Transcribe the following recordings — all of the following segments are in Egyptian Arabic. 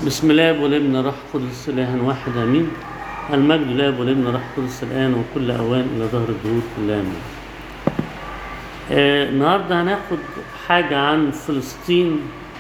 بسم الله والابن روح قدس إله واحد آمين المجد لله والابن روح قدس الآن وكل أوان إلى ظهر الدهور كلها آمين آه النهاردة هناخد حاجة عن فلسطين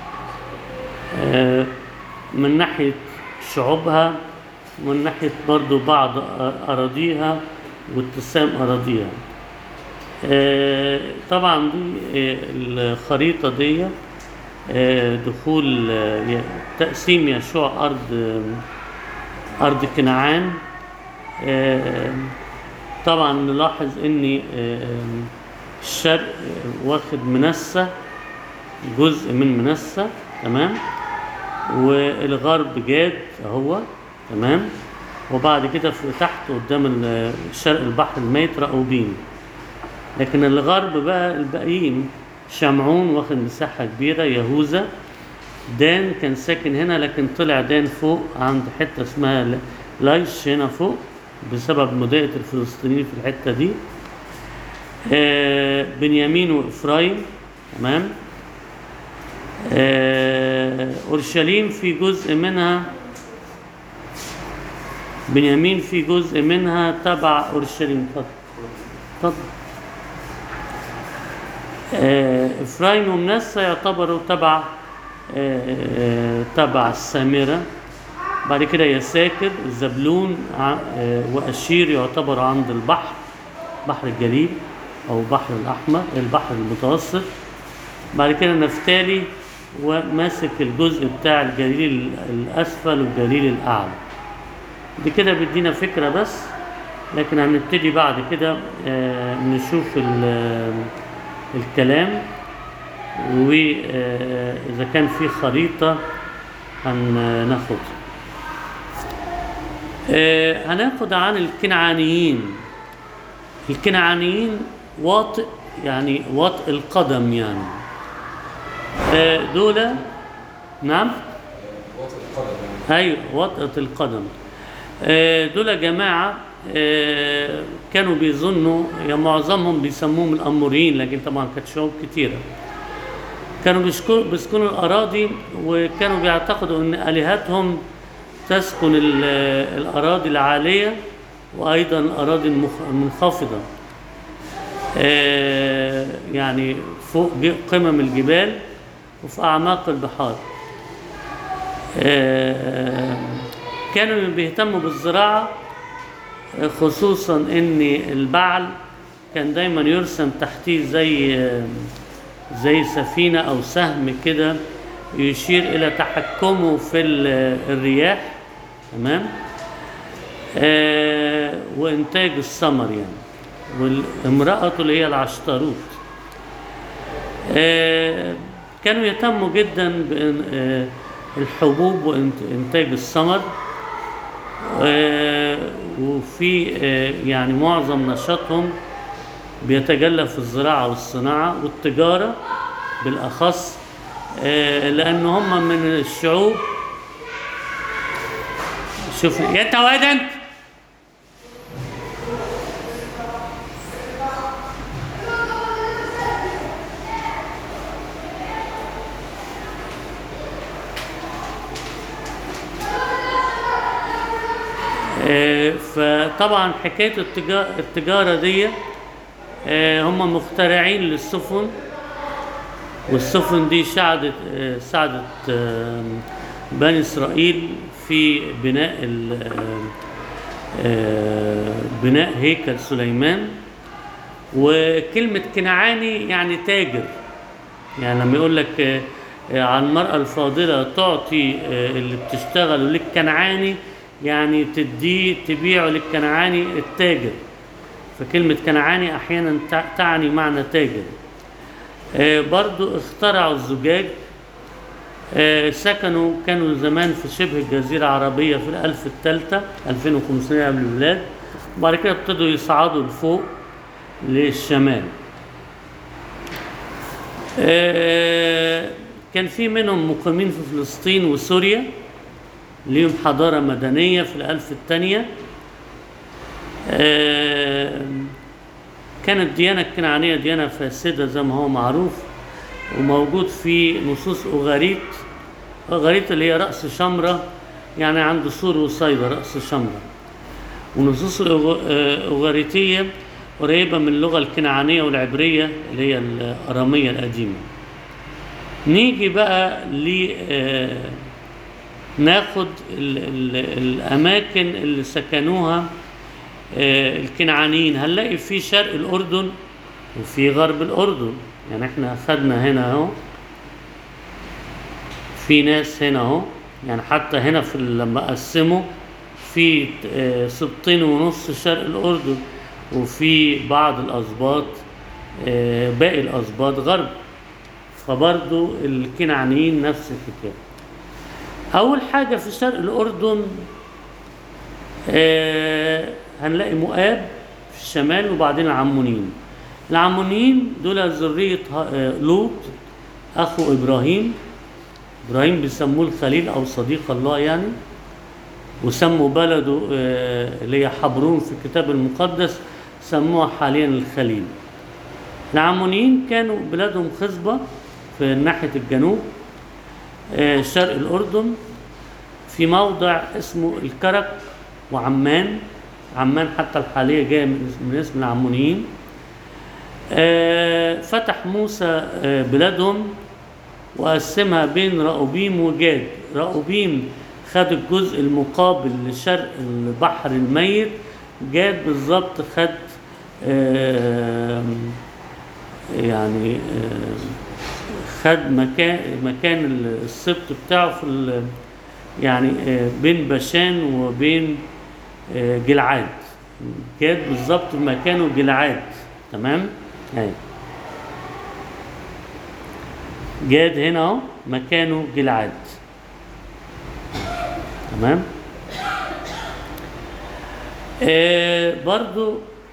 آه من ناحية شعوبها ومن ناحية برضو بعض أراضيها واتسام أراضيها آه طبعا دي آه الخريطة دي آه دخول آه تقسيم يشوع أرض آه أرض كنعان آه طبعا نلاحظ ان الشرق واخد منسى جزء من منسى تمام والغرب جاد اهو تمام وبعد كده في تحت قدام شرق البحر الميت راؤوبين لكن الغرب بقى الباقيين شمعون واخد مساحه كبيره يهوذا دان كان ساكن هنا لكن طلع دان فوق عند حته اسمها لايش هنا فوق بسبب مضايقه الفلسطينيين في الحته دي آه بنيامين وافرايم تمام آه اورشليم في جزء منها بنيامين في جزء منها تبع اورشليم اتفضل اتفضل آه افرايم ومنسى يعتبروا تبع آه تبع السامره بعد كده يساكر زبلون واشير يعتبر عند البحر بحر الجليل او البحر الاحمر البحر المتوسط بعد كده نفتالي وماسك الجزء بتاع الجليل الاسفل والجليل الاعلى دي كده بيدينا فكره بس لكن هنبتدي بعد كده نشوف الكلام واذا كان في خريطه هناخدها هناخد عن الكنعانيين الكنعانيين واطئ يعني واطئ القدم يعني دول نعم واطئ القدم ايوه وطئة القدم دول جماعة كانوا بيظنوا يا معظمهم بيسموهم الأموريين لكن طبعا كانت شعوب كتيرة كانوا بيسكنوا الأراضي وكانوا بيعتقدوا أن آلهتهم تسكن الأراضي العالية وأيضا الأراضي المنخفضة يعني فوق قمم الجبال وفي أعماق البحار كانوا بيهتموا بالزراعة خصوصا ان البعل كان دايما يرسم تحتيه زي زي سفينة او سهم كده يشير الى تحكمه في الرياح تمام آه وانتاج الثمر يعني والامرأة اللي هي العشتروت آه كانوا يهتموا جدا بالحبوب وانتاج الثمر آه وفي آه يعني معظم نشاطهم بيتجلى في الزراعة والصناعة والتجارة بالأخص آه لأن هم من الشعوب شوف يا تواد انت فطبعا حكايه التجارة, التجاره دي هم مخترعين للسفن والسفن دي ساعدت ساعدت بني اسرائيل في بناء بناء هيكل سليمان وكلمة كنعاني يعني تاجر يعني لما يقول لك عن المرأة الفاضلة تعطي اللي بتشتغل للكنعاني يعني تديه تبيعه للكنعاني التاجر فكلمة كنعاني أحيانا تعني معنى تاجر آه برضو اخترعوا الزجاج آه سكنوا كانوا زمان في شبه الجزيرة العربية في الألف الثالثة 2500 قبل الميلاد وبعد كده ابتدوا يصعدوا لفوق للشمال آه كان في منهم مقيمين في فلسطين وسوريا ليهم حضارة مدنية في الألف الثانية كانت الديانة الكنعانية ديانة فاسدة زي ما هو معروف وموجود في نصوص أغاريت أغاريت اللي هي رأس شمرة يعني عند سور وصيدا رأس شمرة ونصوص الأغ- آه، الأغاريتية قريبة من اللغة الكنعانية والعبرية اللي هي الأرامية القديمة نيجي بقى ل آه، ناخد ال ال الأماكن اللي سكنوها آه، الكنعانيين هنلاقي في شرق الأردن وفي غرب الأردن يعني احنا خدنا هنا اهو في ناس هنا اهو يعني حتى هنا في ال- لما قسموا في آه، سبطين ونص شرق الأردن وفي بعض الأسباط آه، باقي الأسباط غرب فبرضو الكنعانيين نفس الحكاية أول حاجة في شرق الأردن آه، هنلاقي مؤاب في الشمال وبعدين العمونيين العمونيين دول ذرية ه- آه، لوط أخو إبراهيم إبراهيم بيسموه الخليل أو صديق الله يعني وسموا بلده آه، اللي هي حبرون في الكتاب المقدس سموها حاليا الخليل العمونيين كانوا بلادهم خصبة في ناحية الجنوب آه، شرق الأردن في موضع اسمه الكرك وعمان عمان حتى الحالية جاية من اسم- من اسم العمونيين آه، فتح موسى آه، بلادهم وقسمها بين رأوبيم وجاد رأوبيم خد الجزء المقابل لشرق البحر الميت جاد بالظبط خد آم، يعني آم، خد مكان مكان السبط بتاعه في ال- يعني آه، بين بشان وبين آه، جلعاد جاد بالظبط مكانه جلعاد تمام اهي جاد هنا اهو مكانه جلعاد تمام آه برضو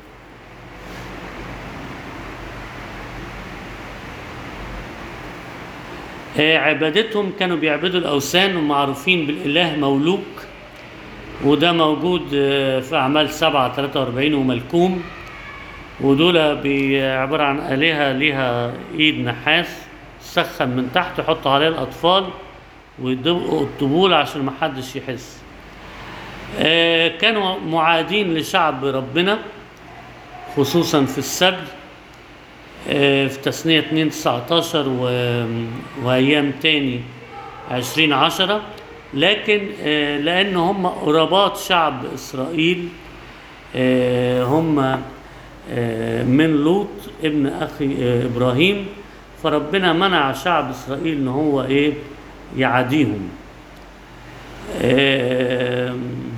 آه عبادتهم كانوا بيعبدوا الأوثان ومعروفين بالإله مولوك وده موجود آه في أعمال سبعة 43 وملكوم ودول بي- عبارة عن آلهة ليها إيد نحاس تسخن من تحت يحطوا عليها الأطفال ويدقوا الطبول عشان ما حدش يحس آه، كانوا معادين لشعب ربنا خصوصا في السبي آه، في تثنية 2 19 و... وأيام تاني 20 10 لكن آه، لأن هم قرابات شعب إسرائيل آه، هم آه، من لوط ابن أخي آه، إبراهيم فربنا منع شعب إسرائيل إن هو إيه يعاديهم آم،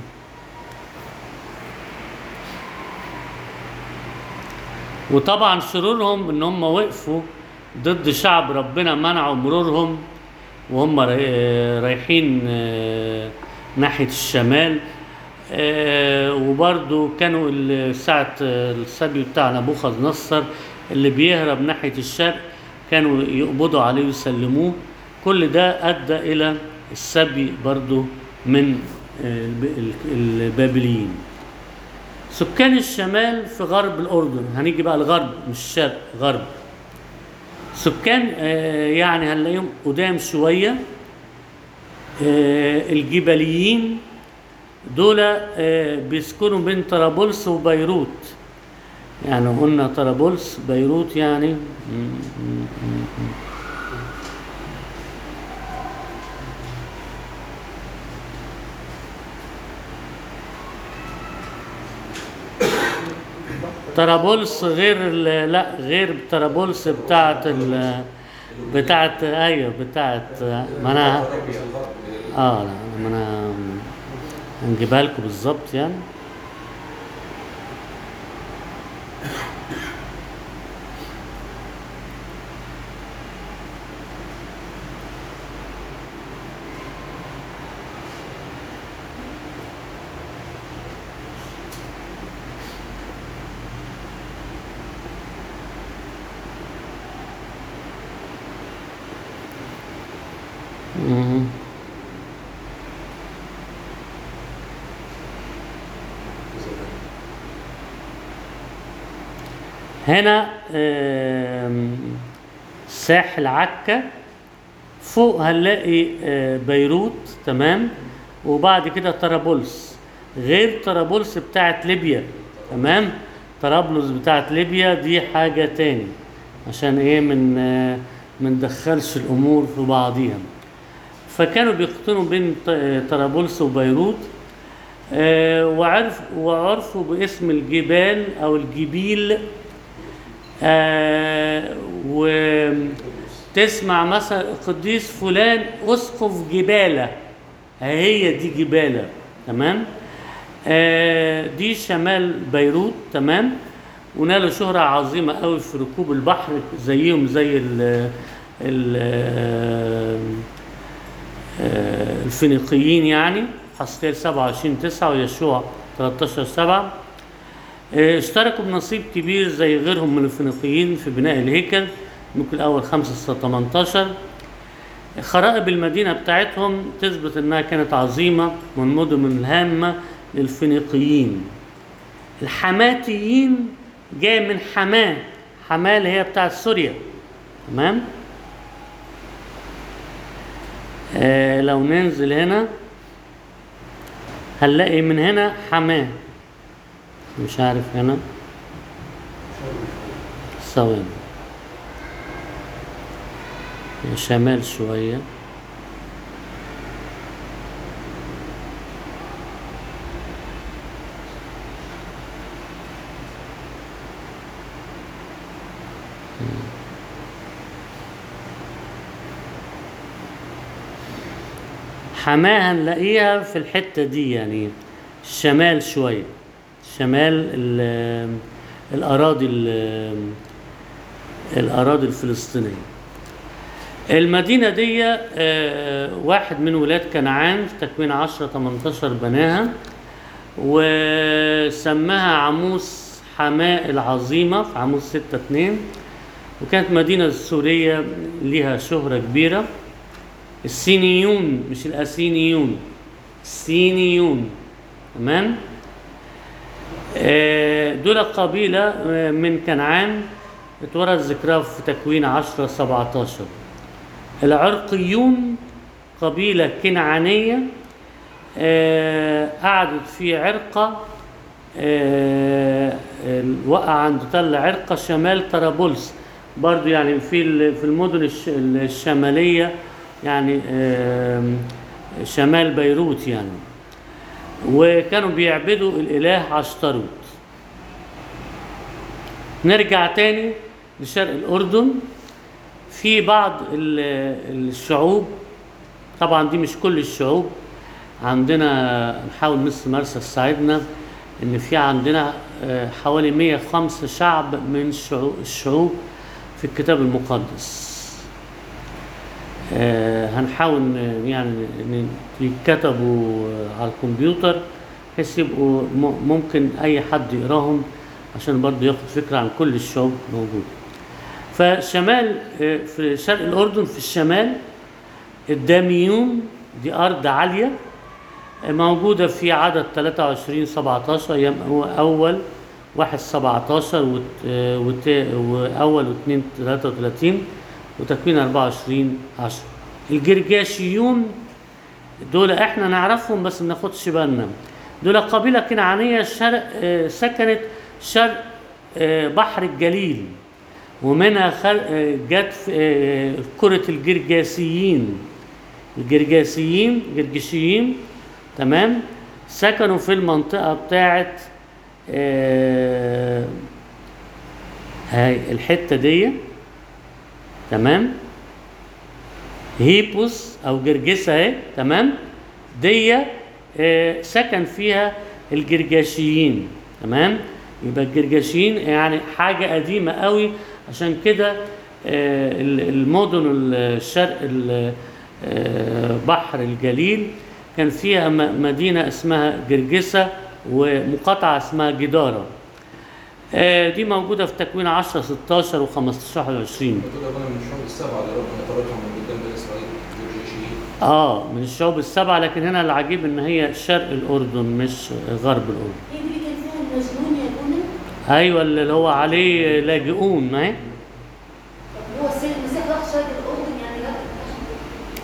وطبعا شرورهم ان هم وقفوا ضد شعب ربنا منعوا مرورهم وهم راي- رايحين آه، ناحية الشمال آه، وبرضو كانوا ال- ساعة آه، السبي بتاع نبوخذ نصر اللي بيهرب ناحية الشرق كانوا يقبضوا عليه ويسلموه كل ده أدى إلى السبي برضو من آه، الب- ال- البابليين سكان الشمال في غرب الأردن هنيجي بقى الغرب مش الشرق غرب سكان آه، يعني هنلاقيهم قدام شوية آه، الجبليين دول آه، بيسكنوا بين طرابلس وبيروت يعني قلنا طرابلس بيروت يعني م- م- م- طرابلس غير ال- لا غير طرابلس بتاعت ال بتاعت ايوه بتاعت ما انا اه لا ما انا هنجيبها لكم بالظبط يعني مم. هنا آم، ساحل عكا فوق هنلاقي آه، بيروت تمام وبعد كده طرابلس غير طرابلس بتاعت ليبيا تمام طرابلس بتاعت ليبيا دي حاجة تاني عشان ايه من آه، من دخلش الامور في بعضيها فكانوا بيقتنوا بين ط- آه، طرابلس وبيروت آه، وعرف وعرفوا باسم الجبال او الجبيل آه، وتسمع مثلا قديس فلان اسقف جباله هي دي جباله تمام آه، دي شمال بيروت تمام ونالوا شهرة عظيمة قوي في ركوب البحر زيهم زي ال ال آه، الفينيقيين يعني حسقيل 27 9 ويشوع 13 7 آه، اشتركوا بنصيب كبير زي غيرهم من الفينيقيين في بناء الهيكل ممكن الأول 5 18 خرائب المدينة بتاعتهم تثبت إنها كانت عظيمة من مدن الهامة للفينيقيين الحماتيين جاي من حماه حماه اللي هي بتاعت سوريا تمام آه لو ننزل هنا هنلاقي من هنا حماه مش عارف هنا ثواني شمال شوية حماه هنلاقيها في الحتة دي يعني الشمال شوية شمال ال- الأراضي ال- الأراضي الفلسطينية المدينة دي آه، واحد من ولاد كنعان في تكوين 10 18 بناها وسماها عموس حماء العظيمة في عموس 6 2 وكانت مدينة سورية ليها شهرة كبيرة السينيون مش الأسينيون السينيون تمام آه، دول قبيلة آه، من كنعان اتورد ذكرها في تكوين 10 17 العرقيون قبيلة كنعانية آه، قعدت في عرقة آه، ال- وقع عند تل عرقة شمال طرابلس برضو يعني في ال- في المدن الش- الشمالية يعني آم، شمال بيروت يعني وكانوا بيعبدوا الإله عشتروت نرجع تاني لشرق الأردن في بعض ال- الشعوب طبعا دي مش كل الشعوب عندنا نحاول مصر مرسى تساعدنا ان في عندنا آه، حوالي 105 شعب من الشعو- الشعوب في الكتاب المقدس آه، هنحاول ن- يعني ن- يتكتبوا على الكمبيوتر بحيث يبقوا م- ممكن اي حد يقراهم عشان برضه ياخد فكره عن كل الشعوب موجوده فشمال آه، في شرق الاردن في الشمال الداميون دي ارض عاليه آه، موجوده في عدد 23 17 ايام أو- اول واحد 17 وت- آه، وت- واول واثنين 33 وتكوين 24 10 الجرجاشيون دول احنا نعرفهم بس ما ناخدش بالنا دول قبيله كنعانيه شرق آه، سكنت شرق آه، بحر الجليل ومنها خل... آه، جت في آه، كرة الجرجاسيين الجرجاسيين جرجشيين تمام سكنوا في المنطقة بتاعت آه، هاي الحتة دي تمام هيبوس او جرجسة اهي تمام دي آه، سكن فيها الجرجاشيين تمام يبقى الجرجاشيين يعني حاجة قديمة قوي عشان كده آه، ال- المدن الشرق ال- آه، بحر الجليل كان فيها م- مدينة اسمها جرجسة ومقاطعة اسمها جدارة آه، دي موجودة في تكوين 10 16 و15 21 دول ربنا من الشعوب السبعه اللي ربنا طردهم من قدام بني اسرائيل الجرجاشيين اه من الشعوب السبعة لكن هنا العجيب ان هي شرق الاردن مش غرب الاردن هي دي اللي كان فيها المجنون يا بونا ايوه اللي هو عليه لاجئون ما هي طب هو السيد المسيح راح شرق الاردن يعني لا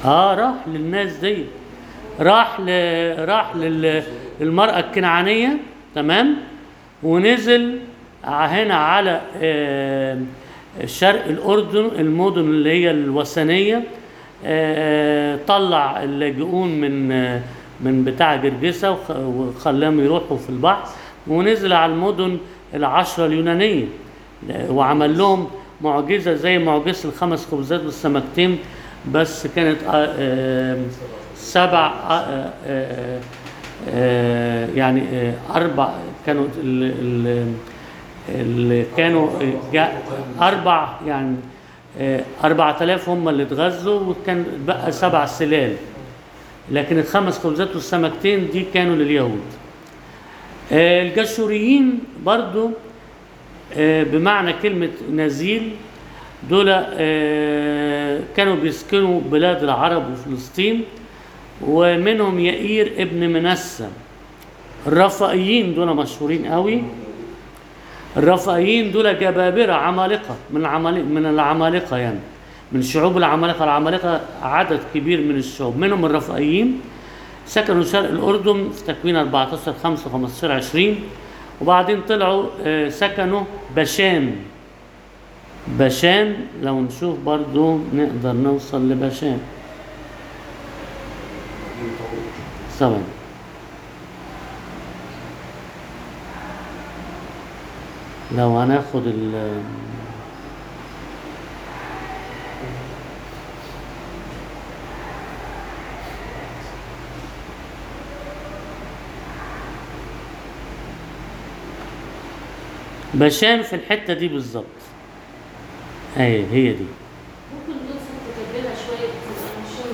اه راح للناس دي راح ل... راح لل... للمرأة الكنعانية تمام ونزل هنا على آه، شرق الأردن المدن اللي هي الوثنية آه، طلع اللاجئون من آه، من بتاع جرجسة وخ- وخلاهم يروحوا في البحر ونزل على المدن العشرة اليونانية وعمل لهم معجزة زي معجزة الخمس خبزات والسمكتين بس كانت آه، آه، سبع آه، آه، آه، يعني آه، أربع كانوا ال- ال- اللي كانوا جاء أربع يعني آه، أربعة آلاف هم اللي اتغذوا وكان بقى سبع سلال لكن الخمس خبزات والسمكتين دي كانوا لليهود آه، الجشوريين برضو آه، بمعنى كلمة نزيل دول آه، كانوا بيسكنوا بلاد العرب وفلسطين ومنهم يائير ابن منسى الرفائيين دول مشهورين قوي الرفائيين دول جبابرة عمالقة من العمالقة من العمالقة يعني من شعوب العمالقة العمالقة عدد كبير من الشعوب منهم الرفائيين سكنوا شرق الأردن في تكوين 14 5 15 20 وبعدين طلعوا آه، سكنوا بشان بشان لو نشوف برضو نقدر نوصل لبشان ثواني لو هناخد ال بشان في الحتة دي بالظبط اهي هي دي ممكن نوصل تكبرها شوية تبقى مش شايف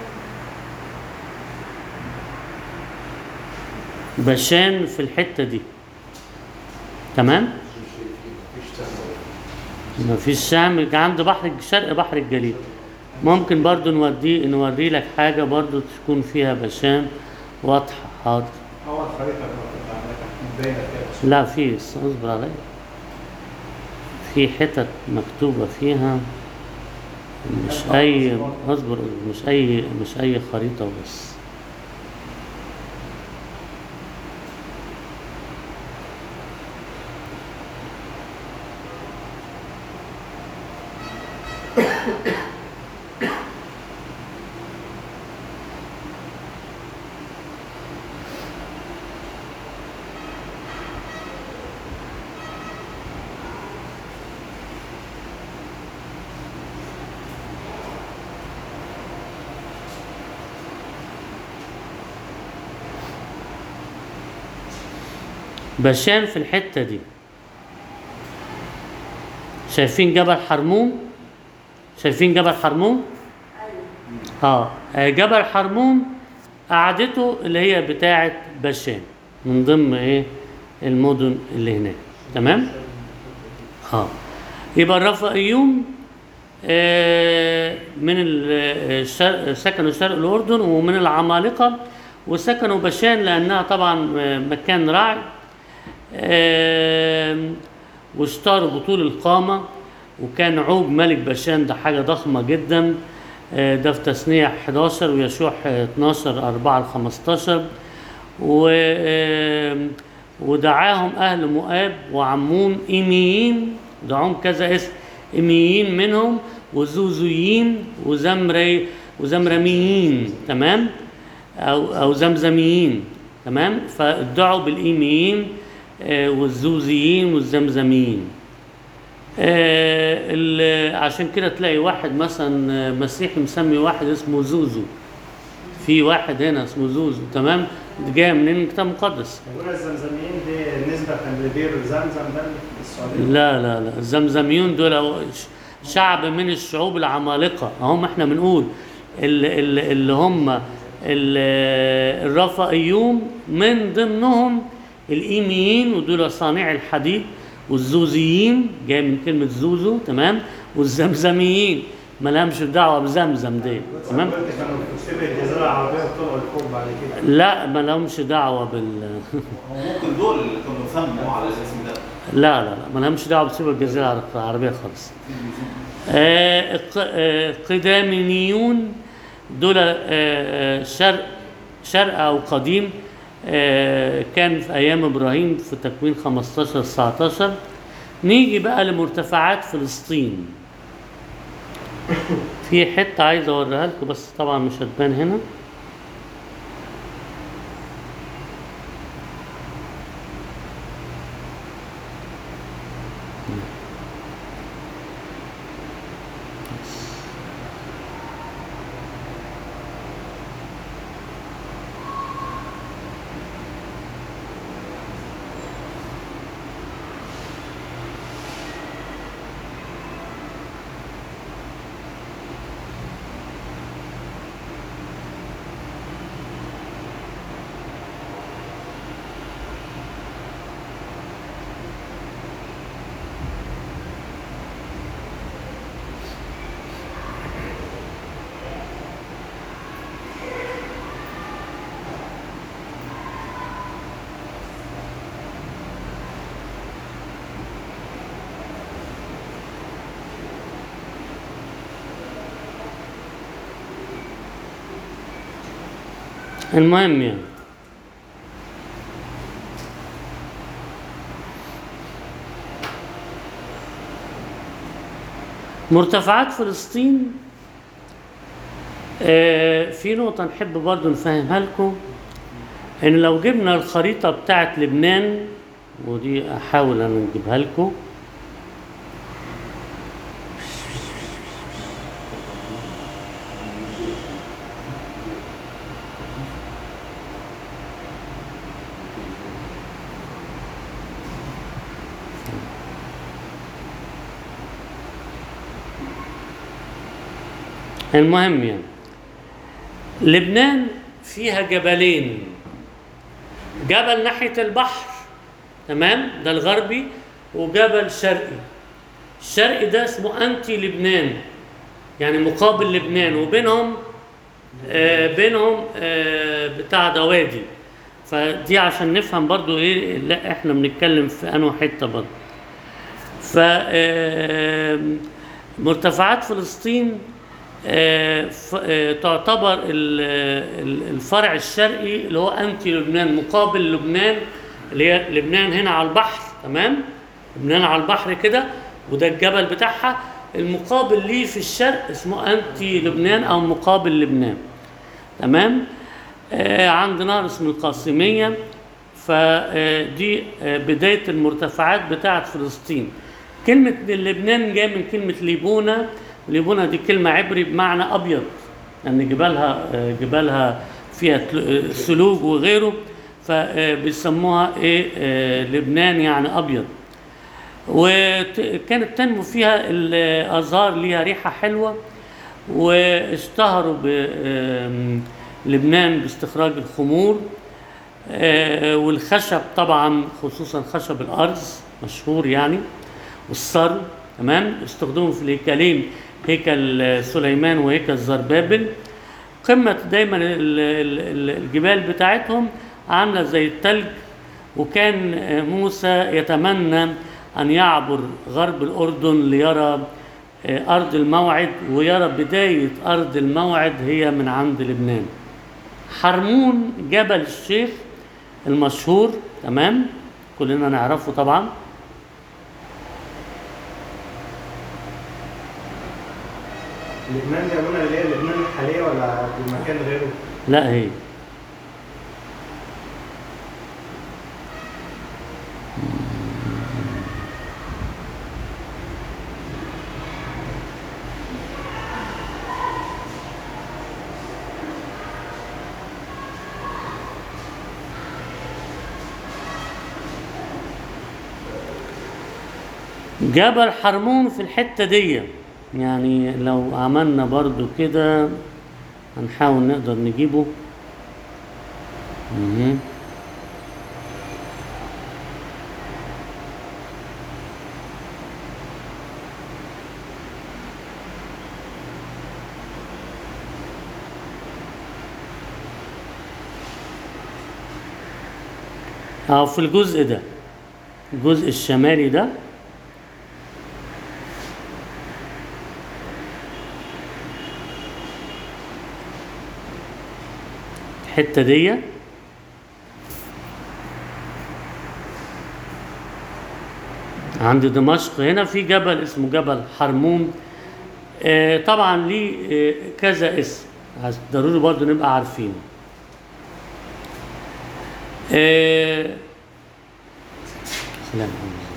فيها. بشان في الحتة دي تمام مفيش سهم ما فيش شام عند بحر الج- شرق بحر الجليل ممكن برضو نودي نوري لك حاجة برضو تكون فيها بشام واضحة حاضر هو الخريطة اللي عندك باينة كده لا في اصبر علي في حتت مكتوبة فيها مش أي اصبر مش أي مش أي خريطة بس بشان في الحتة دي شايفين جبل حرموم شايفين جبل حرموم اه آه، جبل حرموم قعدته اللي هي بتاعة بشان من ضمن ايه المدن اللي هناك تمام اه يبقى الرفائيون آه، من ال- الشرق سكنوا شرق الأردن ومن العمالقة وسكنوا بشان لأنها طبعا آه، مكان رعي آم، واشتروا بطول القامة وكان عوج ملك بشان ده حاجة ضخمة جدا آه، ده في تثنية 11 ويشوع 12 4 15 و آم، ودعاهم أهل مؤاب وعمون إيميين دعاهم كذا اسم إيميين منهم وزوزيين وزمري وزمرميين تمام أو أو زمزميين تمام فادعوا بالإيميين آه، والزوزيين والزمزميين آه، ال- عشان كده تلاقي واحد مثلا آه، مسيحي مسمي واحد اسمه زوزو في واحد هنا اسمه زوزو تمام دي جايه منين من الكتاب المقدس يقول الزمزميين دي نسبة لبير زمزم ده اللي في السعودية لا لا لا الزمزميون دول ش- شعب من الشعوب العمالقة هم احنا بنقول اللي, اللي اللي هم ال- الرفائيون من ضمنهم الإيميين ودول صانع الحديد والزوزيين جاي من كلمة زوزو تمام والزمزميين ما لهمش دعوة بزمزم دي تمام قلت كانوا في شبه الجزيرة العربية وطلعوا الفوق بعد كده لا ما لهمش دعوة بال هو ممكن دول اللي كانوا سموا على الاسم ده لا لا لا ما لهمش دعوه بسيب الجزيره العربيه خالص. آه، الق- آه، قداميون دول آه، آه، شرق شرق او قديم آه، كان في ايام ابراهيم في تكوين 15 19 نيجي بقى لمرتفعات فلسطين في حته عايز اوريها لكم بس طبعا مش هتبان هنا المهم يعني مرتفعات فلسطين آه، في نقطة نحب برضو نفهمها لكم إن لو جبنا الخريطة بتاعت لبنان ودي أحاول أنا نجيبها لكم المهم يعني لبنان فيها جبلين جبل ناحية البحر تمام ده الغربي وجبل شرقي الشرقي ده اسمه أنتي لبنان يعني مقابل لبنان وبينهم آه بينهم آه بتاع ده وادي فدي عشان نفهم برضو ايه لا احنا بنتكلم في انه حته برضو ف آه، مرتفعات فلسطين آه، ف- آه، تعتبر ال- ال- الفرع الشرقي اللي هو انتي لبنان مقابل لبنان اللي هي لبنان هنا على البحر تمام لبنان على البحر كده وده الجبل بتاعها المقابل ليه في الشرق اسمه انتي لبنان او مقابل لبنان تمام آه عند نهر اسمه القاسمية فدي بداية المرتفعات بتاعت فلسطين كلمة لبنان جاية من كلمة ليبونا ليبونا دي كلمة عبري بمعنى أبيض لأن جبالها آه، جبالها فيها تل- آه، ثلوج وغيره فبيسموها إيه آه، لبنان يعني أبيض وكانت تنمو فيها الازهار ليها ريحه حلوه واشتهروا بلبنان باستخراج الخمور آه، والخشب طبعا خصوصا خشب الارز مشهور يعني والصرو تمام استخدموا في الهيكلين هيكل سليمان وهيكل زربابل قمة دايما ال- ال- ال- الجبال بتاعتهم عاملة زي التلج وكان آه، موسى يتمنى أن يعبر غرب الأردن ليرى آه، أرض الموعد ويرى بداية أرض الموعد هي من عند لبنان حرمون جبل الشيخ المشهور تمام كلنا نعرفه طبعا لبنان دي ابونا اللي هي لبنان الحاليه ولا في مكان غيره؟ لا هي جبل حرمون في الحتة دي يعني لو عملنا برضو كده هنحاول نقدر نجيبه مهم. اه في الجزء ده الجزء الشمالي ده الحتة دي عند دمشق هنا في جبل اسمه جبل حرمون آه، طبعا ليه آه، كذا اسم عايز- ضروري برضو نبقى عارفين آه، سلام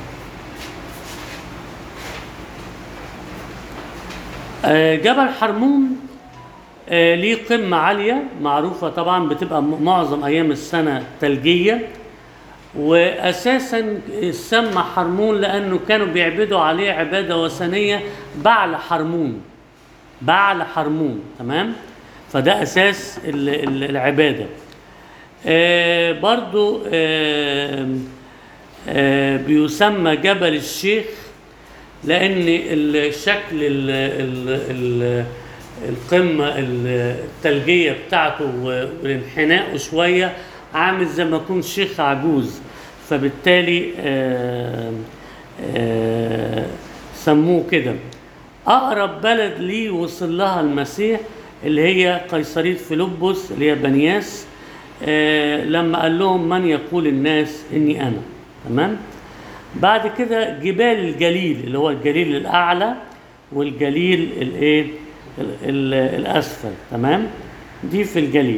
آه، جبل حرمون آه، ليه قمة عالية معروفة طبعا بتبقى م- معظم أيام السنة ثلجية وأساسا سمى حرمون لأنه كانوا بيعبدوا عليه عبادة وثنية بعل حرمون بعل حرمون تمام فده أساس ال- ال- العبادة آه، برضو آه، آه، بيسمى جبل الشيخ لان الشكل ال ال ال القمه الثلجيه بتاعته وانحنائه شويه عامل زي ما يكون شيخ عجوز فبالتالي آه، آه، سموه كده اقرب بلد ليه وصل لها المسيح اللي هي قيصريه فيلبس اللي هي بنياس آه، لما قال لهم من يقول الناس اني انا تمام بعد كده جبال الجليل اللي هو الجليل الاعلى والجليل الايه ال- ال- الاسفل تمام دي في الجليل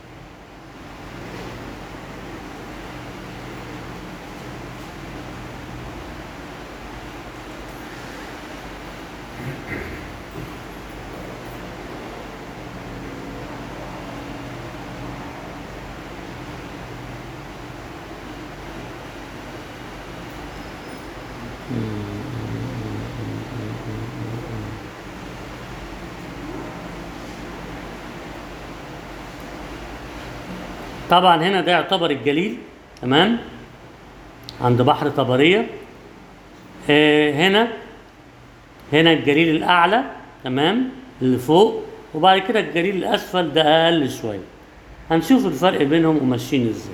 طبعا هنا ده يعتبر الجليل تمام عند بحر طبرية آه هنا هنا الجليل الأعلى تمام اللي فوق وبعد كده الجليل الأسفل ده أقل شوية هنشوف الفرق بينهم وماشيين ازاي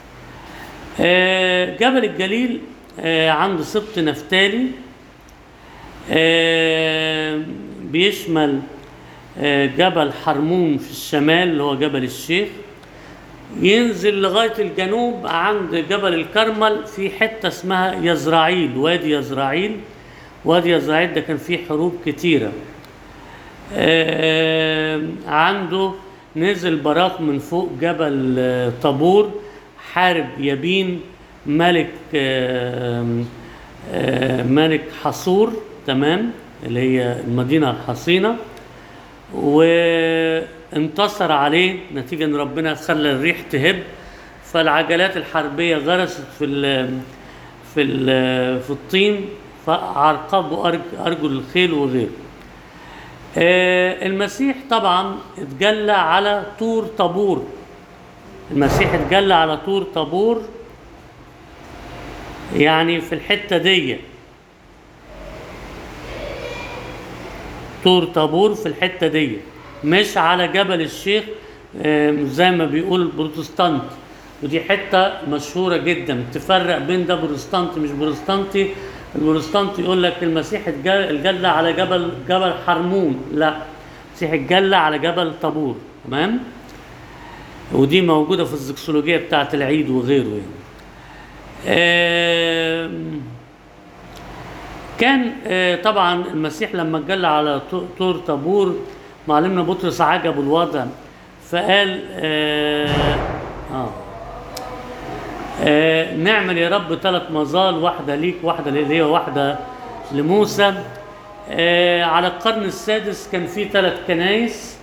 آه جبل الجليل آه عند سبط نفتالي آه بيشمل آه جبل حرمون في الشمال اللي هو جبل الشيخ ينزل لغاية الجنوب عند جبل الكرمل في حتة اسمها يزرعيل وادي يزرعيل وادي يزرعيل ده كان فيه حروب كتيرة آه، عنده نزل براق من فوق جبل آه، طابور حارب يبين ملك آه، آه، ملك حصور تمام اللي هي المدينة الحصينة وانتصر عليه نتيجة ان ربنا خلى الريح تهب فالعجلات الحربية غرست في ال في ال في الطين فعرقبوا أرج- ارجل الخيل وغيره. آه، المسيح طبعا اتجلى على طور طابور المسيح اتجلى على طور طابور يعني في الحتة دي طور طابور في الحتة دي مش على جبل الشيخ آم، زي ما بيقول البروتستانت ودي حتة مشهورة جدا تفرق بين ده بروتستانتي مش بروتستانتي البروتستانتي يقول لك المسيح اتج- اتجلى على جبل جبل حرمون لا المسيح اتجلى على جبل طابور تمام ودي موجودة في الزكسولوجية بتاعة العيد وغيره يعني آم، كان آه، طبعا المسيح لما اتجلى على طو- طور طابور معلمنا بطرس عجبه الوضع فقال آه, آه, آه نعمل يا رب ثلاث مظال واحدة ليك واحدة اللي هي واحدة لموسى آه على القرن السادس كان في ثلاث كنايس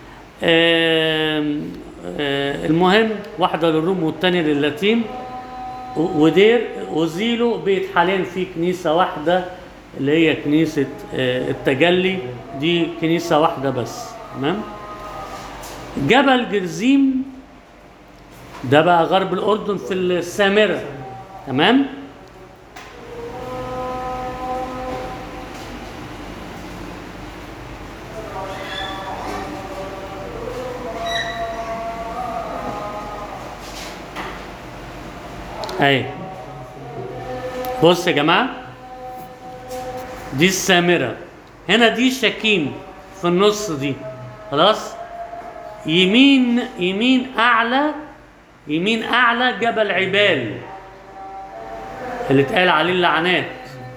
آه آه المهم واحدة للروم والتانية للاتين و- ودير وزيلو بيت حاليا في كنيسة واحدة اللي هي كنيسة آه، التجلي دي كنيسة واحدة بس تمام جبل جرزيم ده بقى غرب الأردن في السامرة تمام اهي بص يا جماعه دي السامره هنا دي شكيم في النص دي خلاص يمين يمين اعلى يمين اعلى جبل عبال اللي اتقال عليه اللعنات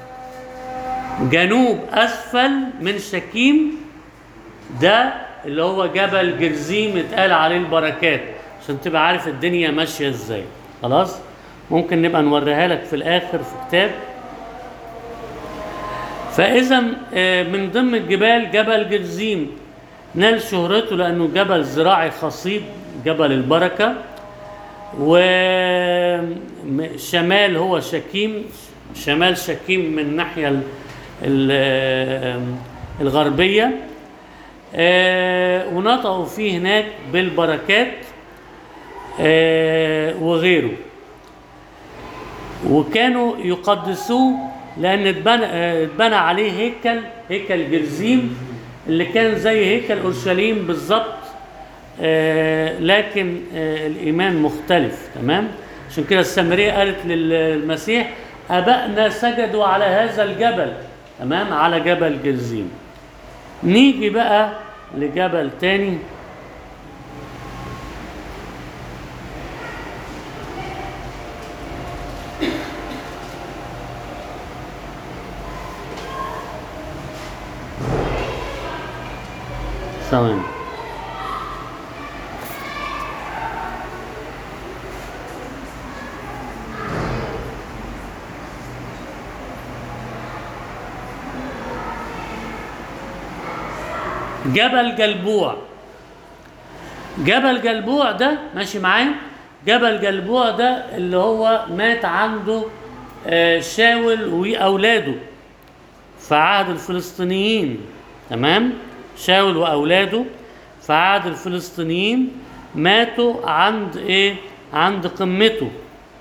جنوب اسفل من شكيم ده اللي هو جبل جرزيم اتقال عليه البركات عشان تبقى عارف الدنيا ماشيه ازاي خلاص ممكن نبقى نوريها لك في الاخر في كتاب فاذا آه، من ضمن الجبال جبل جرزيم نال شهرته لانه جبل زراعي خصيب جبل البركه وشمال هو شكيم شمال شكيم من الناحيه ال- ال- الغربيه آه، ونطقوا فيه هناك بالبركات آه، وغيره وكانوا يقدسوه لان اتبنى آه، اتبنى عليه هيكل هيكل جرزيم اللي كان زي هيكل اورشليم بالظبط آه، لكن آه، الايمان مختلف تمام عشان كده السامريه قالت للمسيح ابائنا سجدوا على هذا الجبل تمام على جبل جرزيم نيجي بقى لجبل تاني ثواني جبل جلبوع جبل جلبوع ده ماشي معايا جبل جلبوع ده اللي هو مات عنده آه، شاول واولاده في عهد الفلسطينيين تمام شاول واولاده في عهد الفلسطينيين ماتوا عند ايه عند قمته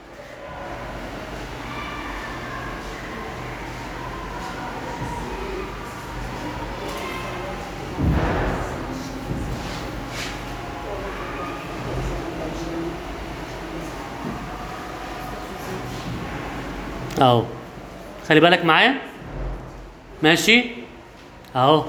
اهو خلي بالك معايا ماشي اهو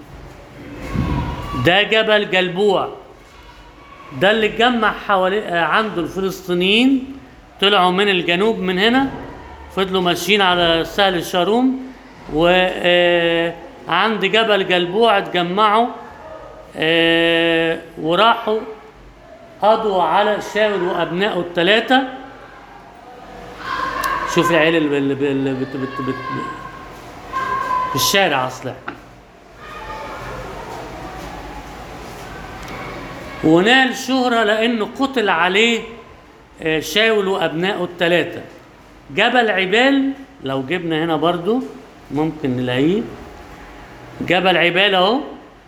ده جبل جلبوع ده اللي اتجمع حوالي آه، عنده الفلسطينيين طلعوا من الجنوب من هنا فضلوا ماشيين على سهل الشاروم وعند جبل جلبوع اتجمعوا آه، وراحوا قضوا على شاول وابنائه الثلاثه شوف العيال اللي اللي اللي بت بت بت في الشارع اصلا ونال شهرة لأنه قتل عليه آه، شاول وأبنائه الثلاثة جبل عبال لو جبنا هنا برضو ممكن نلاقيه جبل عبال اهو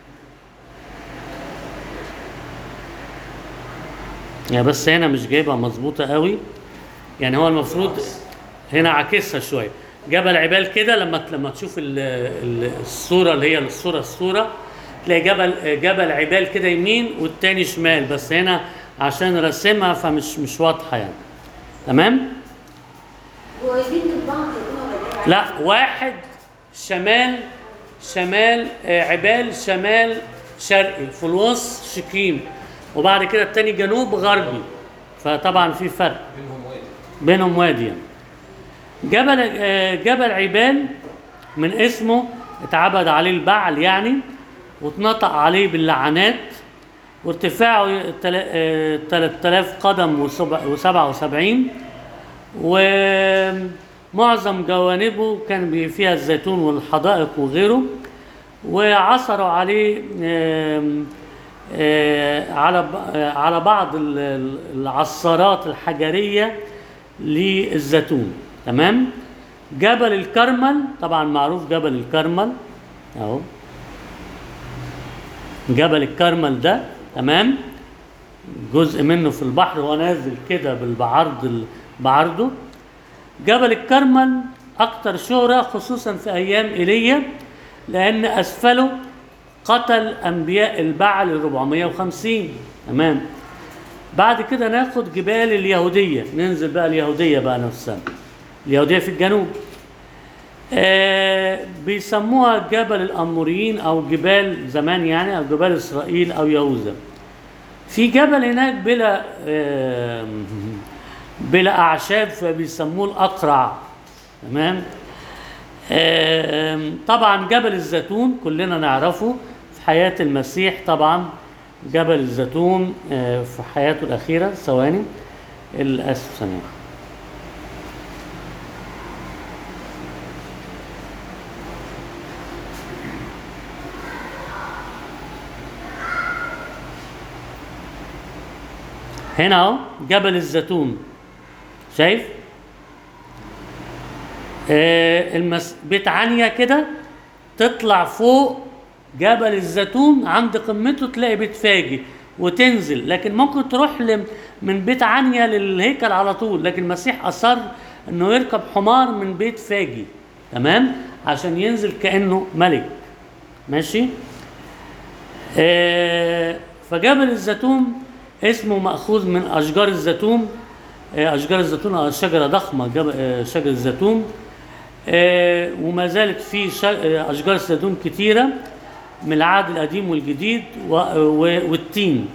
يا بس هنا مش جايبها مظبوطة قوي يعني هو المفروض هنا عاكسها شويه جبل عبال كده لما لما تشوف ال- ال- الصوره اللي هي الصوره الصوره تلاقي جبل جبل عبال كده يمين والتاني شمال بس هنا عشان رسمها فمش مش واضحه يعني تمام قريبين من بعض يا جماعة لا واحد شمال شمال آه، عبال شمال شرقي في الوسط شكيم وبعد كده التاني جنوب غربي فطبعا في فرق بينهم وادي بينهم وادي يعني. جبل آه، جبل عبال من اسمه اتعبد عليه البعل يعني واتنطق عليه باللعنات وارتفاعه تل- آه، 3000 قدم و77 ومعظم جوانبه كان بي- فيها الزيتون والحدائق وغيره وعثروا عليه آم، آه، على ب- آه، على بعض ال- ال- العصارات الحجريه للزيتون تمام جبل الكرمل طبعا معروف جبل الكرمل اهو جبل الكرمل ده تمام جزء منه في البحر وهو نازل كده بالبعرض ال- بعرضه جبل الكرمل اكتر شهرة خصوصا في ايام ايليا لان اسفله قتل انبياء البعل 450 تمام بعد كده ناخد جبال اليهودية ننزل بقى اليهودية بقى نفسها اليهودية في الجنوب آه بيسموها جبل الأموريين أو جبال زمان يعني أو جبال إسرائيل أو يهوذا في جبل هناك بلا آم، بلا اعشاب فبيسموه الاقرع تمام آم، طبعا جبل الزيتون كلنا نعرفه في حياة المسيح طبعا جبل الزيتون آه، في حياته الأخيرة ثواني الأسف ثانية هنا اهو جبل الزيتون شايف آه المس... بيت عنيا كده تطلع فوق جبل الزيتون عند قمته تلاقي بيت فاجي وتنزل لكن ممكن تروح ل... من بيت عنيا للهيكل على طول لكن المسيح اصر انه يركب حمار من بيت فاجي تمام عشان ينزل كانه ملك ماشي آه، فجبل الزيتون اسمه مأخوذ من أشجار الزيتون آه، أشجار الزيتون آه، شجرة ضخمة جبل آه، شجر الزيتون آه، وما زالت في ش- آه، أشجار الزيتون كتيرة من العهد القديم والجديد و- و- والتين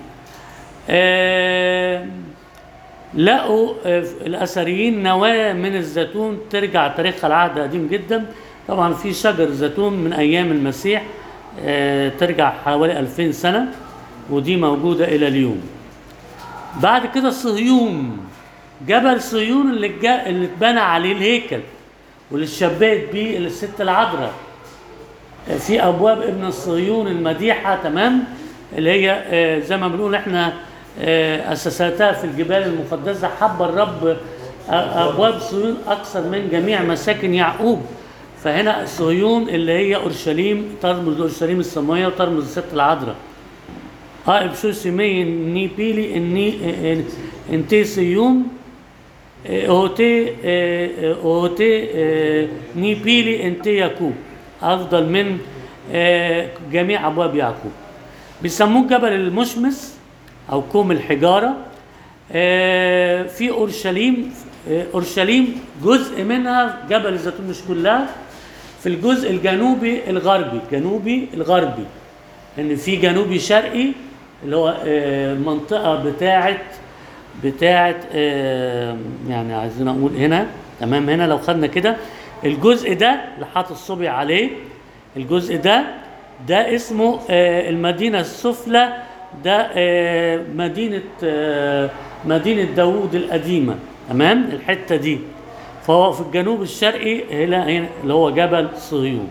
آه، لقوا آه، الأثريين نواة من الزيتون ترجع تاريخها العهد قديم جدا طبعا في شجر زيتون من أيام المسيح آه، ترجع حوالي 2000 سنة ودي موجودة إلى اليوم بعد كده صهيون جبل صهيون اللي جا اللي اتبنى عليه الهيكل واللي اتشبهت بيه الست العذراء في ابواب ابن الصهيون المديحه تمام اللي هي آه، زي ما بنقول احنا آه، اساساتها في الجبال المقدسه حب الرب آه، ابواب صهيون اكثر من جميع مساكن يعقوب فهنا صهيون اللي هي اورشليم ترمز اورشليم السماويه وترمز الست العذراء اه بشوسي مي ني بيلي اني انتي صيون اوتي اوتي ني بيلي انتي يعقوب افضل من آه، جميع ابواب يعقوب بيسموه جبل المشمس او كوم الحجاره آه، في اورشليم آه، اورشليم جزء منها جبل الزيتون مش كلها في الجزء الجنوبي الغربي الجنوبي الغربي ان في جنوبي شرقي اللي هو آه، المنطقه بتاعه بتاعه آه، يعني عايزين اقول هنا تمام هنا لو خدنا كده الجزء ده اللي حاطط الصبي عليه الجزء ده ده اسمه آه، المدينه السفلى ده آه، مدينه آه، مدينه داوود القديمه تمام الحته دي فهو في الجنوب الشرقي هنا هنا اللي هو جبل صهيون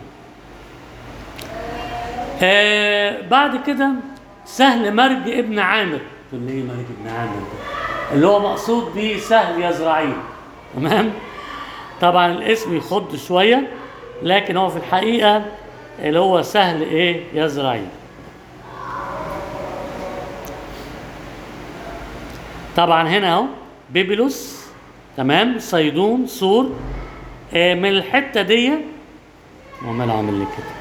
آه بعد كده سهل مرج ابن عامر تقول لي ايه مرج ابن عامر ده اللي هو مقصود بيه سهل يزرعيل تمام طبعا الاسم يخض شويه لكن هو في الحقيقه اللي هو سهل ايه يزرعيل طبعا هنا اهو بيبلوس تمام صيدون سور آه من الحته دي وعمال عامل لي كده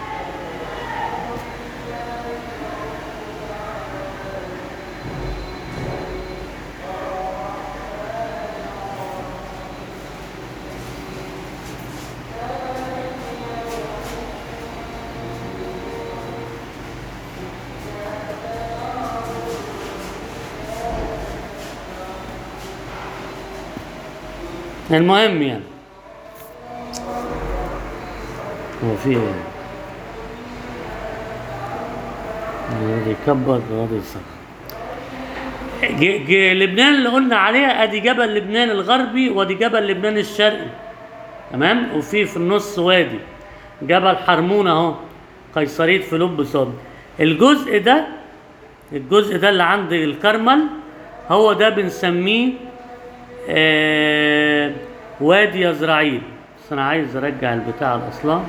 المهم يعني هو في ايه؟ هذا يكبر وهذا يصغر ج- ج- لبنان اللي قلنا عليها ادي جبل لبنان الغربي وادي جبل لبنان الشرقي تمام وفي في النص وادي جبل حرمون اهو قيصرية فيلبس صاد الجزء ده الجزء ده اللي عند الكرمل هو ده بنسميه آه وادي يزرعيل بس انا عايز ارجع البتاع الاصلا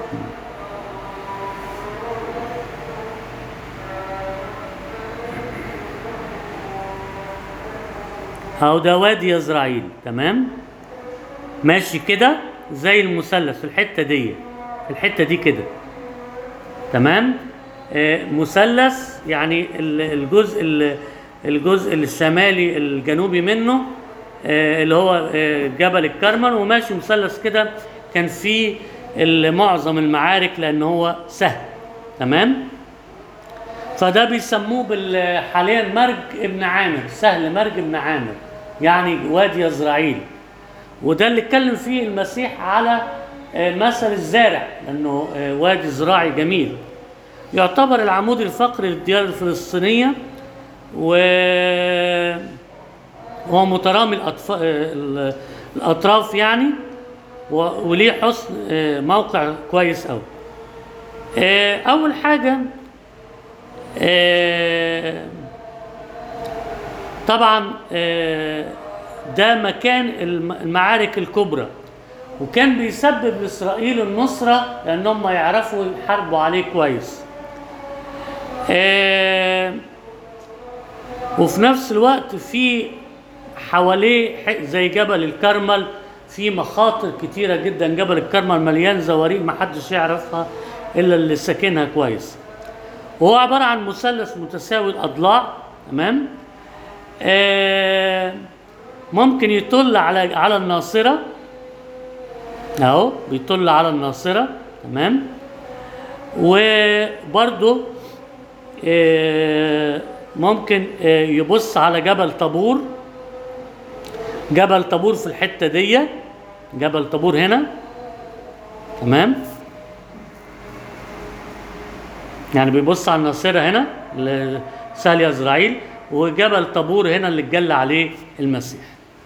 اهو ده وادي يزرعيل تمام ماشي كده زي المثلث في الحته دي في الحته دي كده تمام آه مثلث يعني ال- الجزء ال- الجزء الشمالي الجنوبي منه آه، اللي هو آه، جبل الكرمل وماشي مثلث كده كان فيه ال- معظم المعارك لان هو سهل تمام فده بيسموه بال- حاليا مرج ابن عامر سهل مرج ابن عامر يعني وادي يزرعيل وده اللي اتكلم فيه المسيح على آه، مثل الزارع لانه آه، وادي زراعي جميل يعتبر العمود الفقري للديار الفلسطينيه و هو مترامي الأطف... آه، ال- الاطراف يعني و... وليه حسن آه، موقع كويس قوي اول حاجه آه، طبعا آه، ده مكان الم- المعارك الكبرى وكان بيسبب لاسرائيل النصره لانهم يعرفوا يحاربوا عليه كويس آه، وفي نفس الوقت في حواليه ح- زي جبل الكرمل في مخاطر كتيرة جدا جبل الكرمل مليان زواريق محدش يعرفها إلا اللي ساكنها كويس وهو عبارة عن مثلث متساوي الأضلاع تمام آه ممكن يطل على على الناصرة أهو بيطل على الناصرة تمام وبرضه آه، ممكن آه، يبص على جبل طابور جبل طابور في الحتة دي جبل طابور هنا تمام يعني بيبص على الناصرة هنا لسهل يزرعيل وجبل طابور هنا اللي اتجلى عليه المسيح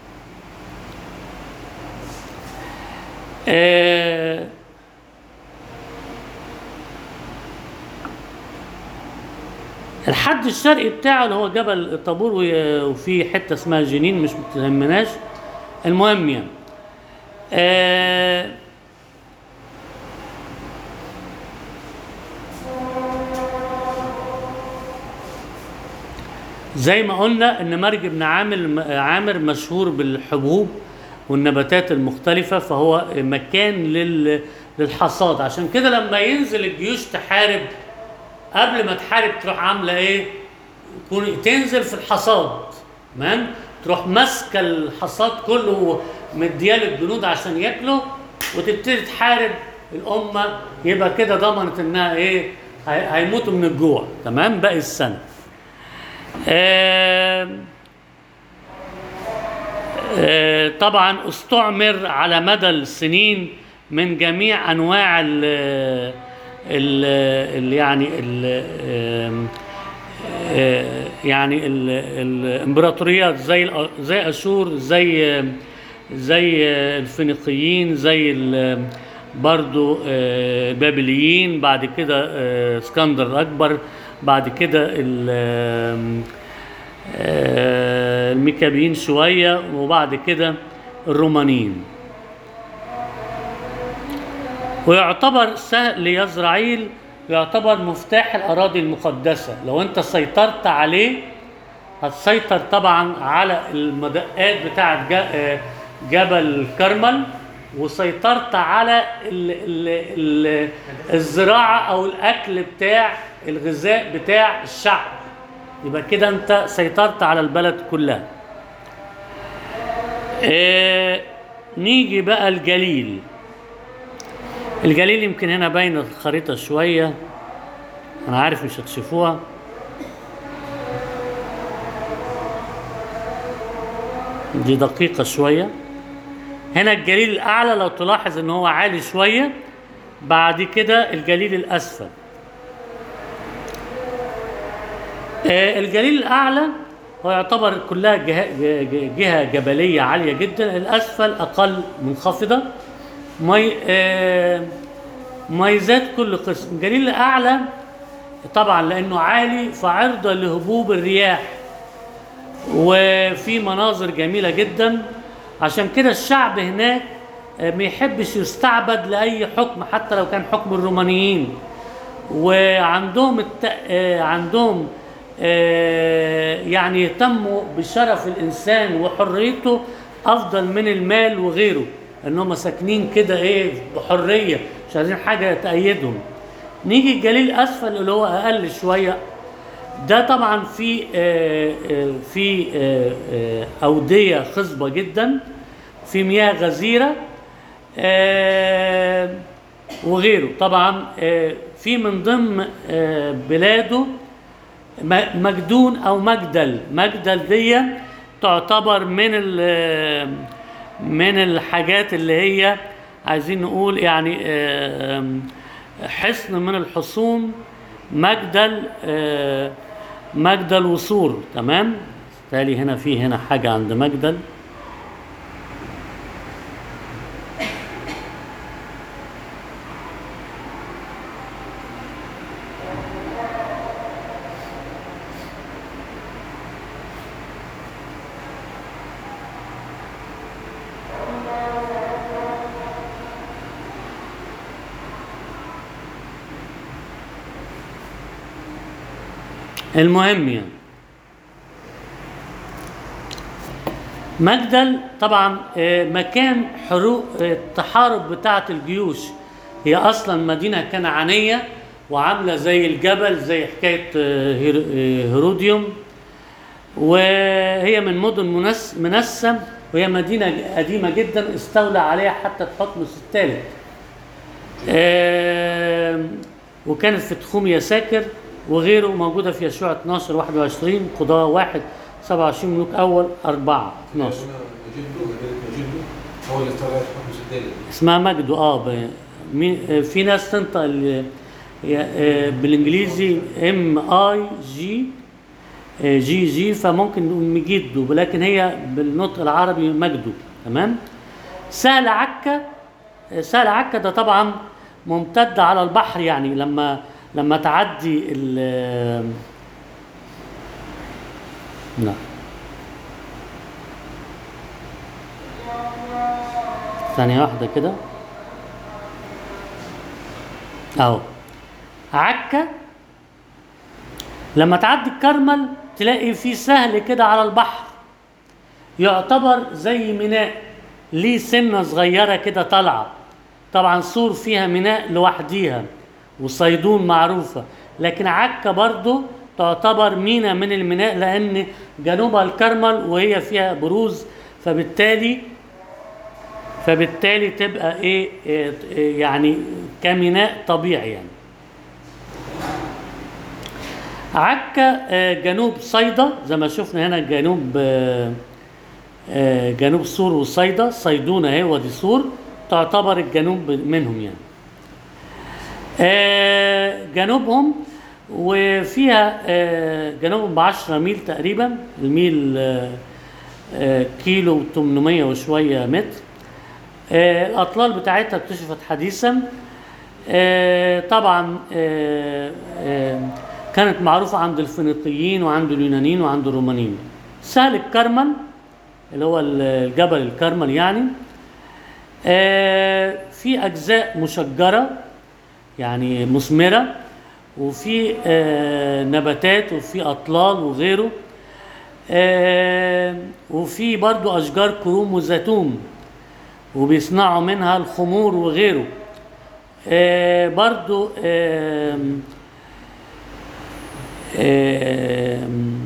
آه الحد الشرقي بتاعه اللي هو جبل طابور و- وفي حته اسمها جنين مش متهمناش المهم يعني آه زي ما قلنا ان مرج بن عامر عامر مشهور بالحبوب والنباتات المختلفة فهو مكان لل للحصاد عشان كده لما ينزل الجيوش تحارب قبل ما تحارب تروح عامله ايه؟ يكون تنزل في الحصاد تمام؟ تروح ماسكه الحصاد كله مدياه للجنود عشان ياكلوا وتبتدي تحارب الامه يبقى كده ضمنت انها ايه؟ هي- هيموتوا من الجوع تمام؟ باقي السنه. آم، آه، طبعا استعمر على مدى السنين من جميع انواع ال ال ال يعني ال آم، آه، يعني ال- الامبراطوريات زي الأ- زي اشور زي زي الفينيقيين زي ال- برضو آه، البابليين بعد كده آه، اسكندر الاكبر بعد كده ال- آم، آه، الميكابيين شويه وبعد كده الرومانيين ويعتبر سهل يزرعيل يعتبر مفتاح الأراضي المقدسة لو أنت سيطرت عليه هتسيطر طبعا على المدقات بتاعة ج- آه، جبل الكرمل وسيطرت على ال ال ال الزراعة أو الأكل بتاع الغذاء بتاع الشعب يبقى كده أنت سيطرت على البلد كلها آه، نيجي بقى الجليل الجليل يمكن هنا باينه الخريطه شويه انا عارف مش هتشوفوها دي دقيقه شويه هنا الجليل الاعلى لو تلاحظ ان هو عالي شويه بعد كده الجليل الاسفل آه، الجليل الاعلى هو يعتبر كلها جهه, ج- جهة جبليه عاليه جدا الاسفل اقل منخفضه مي آه، مميزات كل قسم الجليل الاعلى طبعا لانه عالي فعرضه لهبوب الرياح وفي مناظر جميله جدا عشان كده الشعب هناك آه، ما يحبش يستعبد لاي حكم حتى لو كان حكم الرومانيين وعندهم الت... آه، عندهم آه، يعني يهتموا بشرف الانسان وحريته افضل من المال وغيره انهم ساكنين كده ايه بحريه مش عايزين حاجه تأيدهم نيجي الجليل الاسفل اللي هو اقل شويه ده طبعا في آه، آه، في آه، آه، اوديه خصبه جدا في مياه غزيره آه، وغيره طبعا آه، في من ضمن آه، بلاده م- مجدون او مجدل مجدل دي تعتبر من ال- من الحاجات اللي هي عايزين نقول يعني آم، حصن من الحصون مجدل آه، مجدل وصور تمام بالتالي هنا في هنا حاجة عند مجدل المهم يعني مجدل طبعا آه، مكان حروق آه، التحارب بتاعة الجيوش هي اصلا مدينة كنعانية وعاملة زي الجبل زي حكاية آه، هير- آه، هيروديوم وهي من مدن منس منسم وهي مدينة قديمة جدا استولى عليها حتى تحتمس الثالث آم، وكانت في تخوم يساكر وغيره موجودة في يشوع 12 21 قضاء واحد 27 ملوك أول 4 12 هنا مجده مدينة مجده هو اللي استولى على حكم الدالة اسمها مجدو اه ب- مين- آه، في ناس تنطق ال- يا- آه، بالانجليزي ام اي جي آه، جي جي فممكن نقول مجدو لكن هي بالنطق العربي مجدو تمام سهل عكا آه، سهل عكا ده طبعا ممتد على البحر يعني لما لما تعدي ال نعم ثانية واحدة كده اهو عكا لما تعدي الكرمل تلاقي في سهل كده على البحر يعتبر زي ميناء ليه سنة صغيرة كده طالعة طبعا سور فيها ميناء لوحديها وصيدون معروفة لكن عكا برضو تعتبر مينا من الميناء لأن جنوبها الكرمل وهي فيها بروز فبالتالي فبالتالي تبقى ايه إيه، إيه، يعني كميناء طبيعي يعني عكا آه، جنوب صيدا زي ما شفنا هنا جنوب آه، آه، جنوب سور وصيدا صيدون اهي ودي سور تعتبر الجنوب منهم يعني آه، جنوبهم وفيها آه، جنوبهم ب 10 ميل تقريبا الميل آه، آه، كيلو 800 وشويه متر آه، الاطلال بتاعتها اكتشفت حديثا آه، طبعا آه، آه، كانت معروفه عند الفينيقيين وعند اليونانيين وعند الرومانيين سهل الكرمل اللي هو الجبل الكرمل يعني آه، في اجزاء مشجره يعني مثمره وفي آه، نباتات وفي اطلال وغيره آه، وفي برضو اشجار كروم وزيتون وبيصنعوا منها الخمور وغيره آه، برضو آم، آم،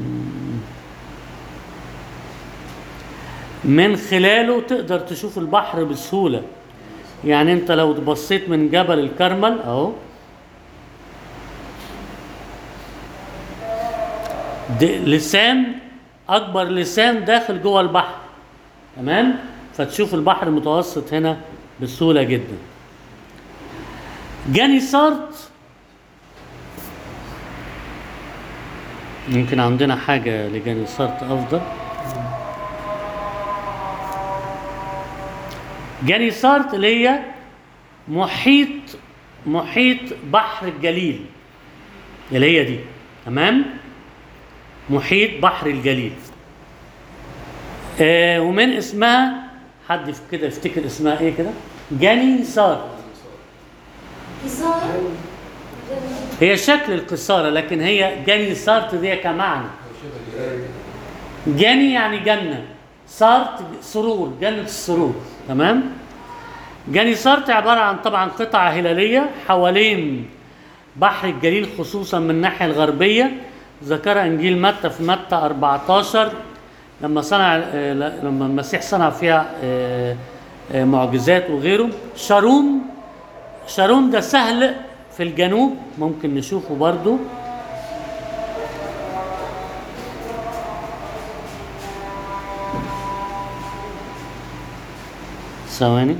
من خلاله تقدر تشوف البحر بسهولة يعني انت لو بصيت من جبل الكرمل اهو د- لسان اكبر لسان داخل جوه البحر تمام فتشوف البحر المتوسط هنا بسهولة جدا جاني سارت يمكن عندنا حاجة لجاني سارت أفضل جاني سارت اللي هي محيط محيط بحر الجليل اللي هي دي تمام محيط بحر الجليل آه ومن اسمها حد يف- كده يفتكر اسمها ايه كده جاني سارت كسار هي شكل القصارى لكن هي جاني سارت دي كمعنى شبه الجيران جاني يعني جنة سارت سرور جنة السرور تمام جاني سارت عبارة عن طبعا قطعة هلالية حوالين بحر الجليل خصوصا من الناحية الغربية ذكر إنجيل متى في متى 14 لما صنع آه، لما المسيح صنع فيها آه، آه، معجزات وغيره شارون شارون ده سهل في الجنوب ممكن نشوفه برضو ثواني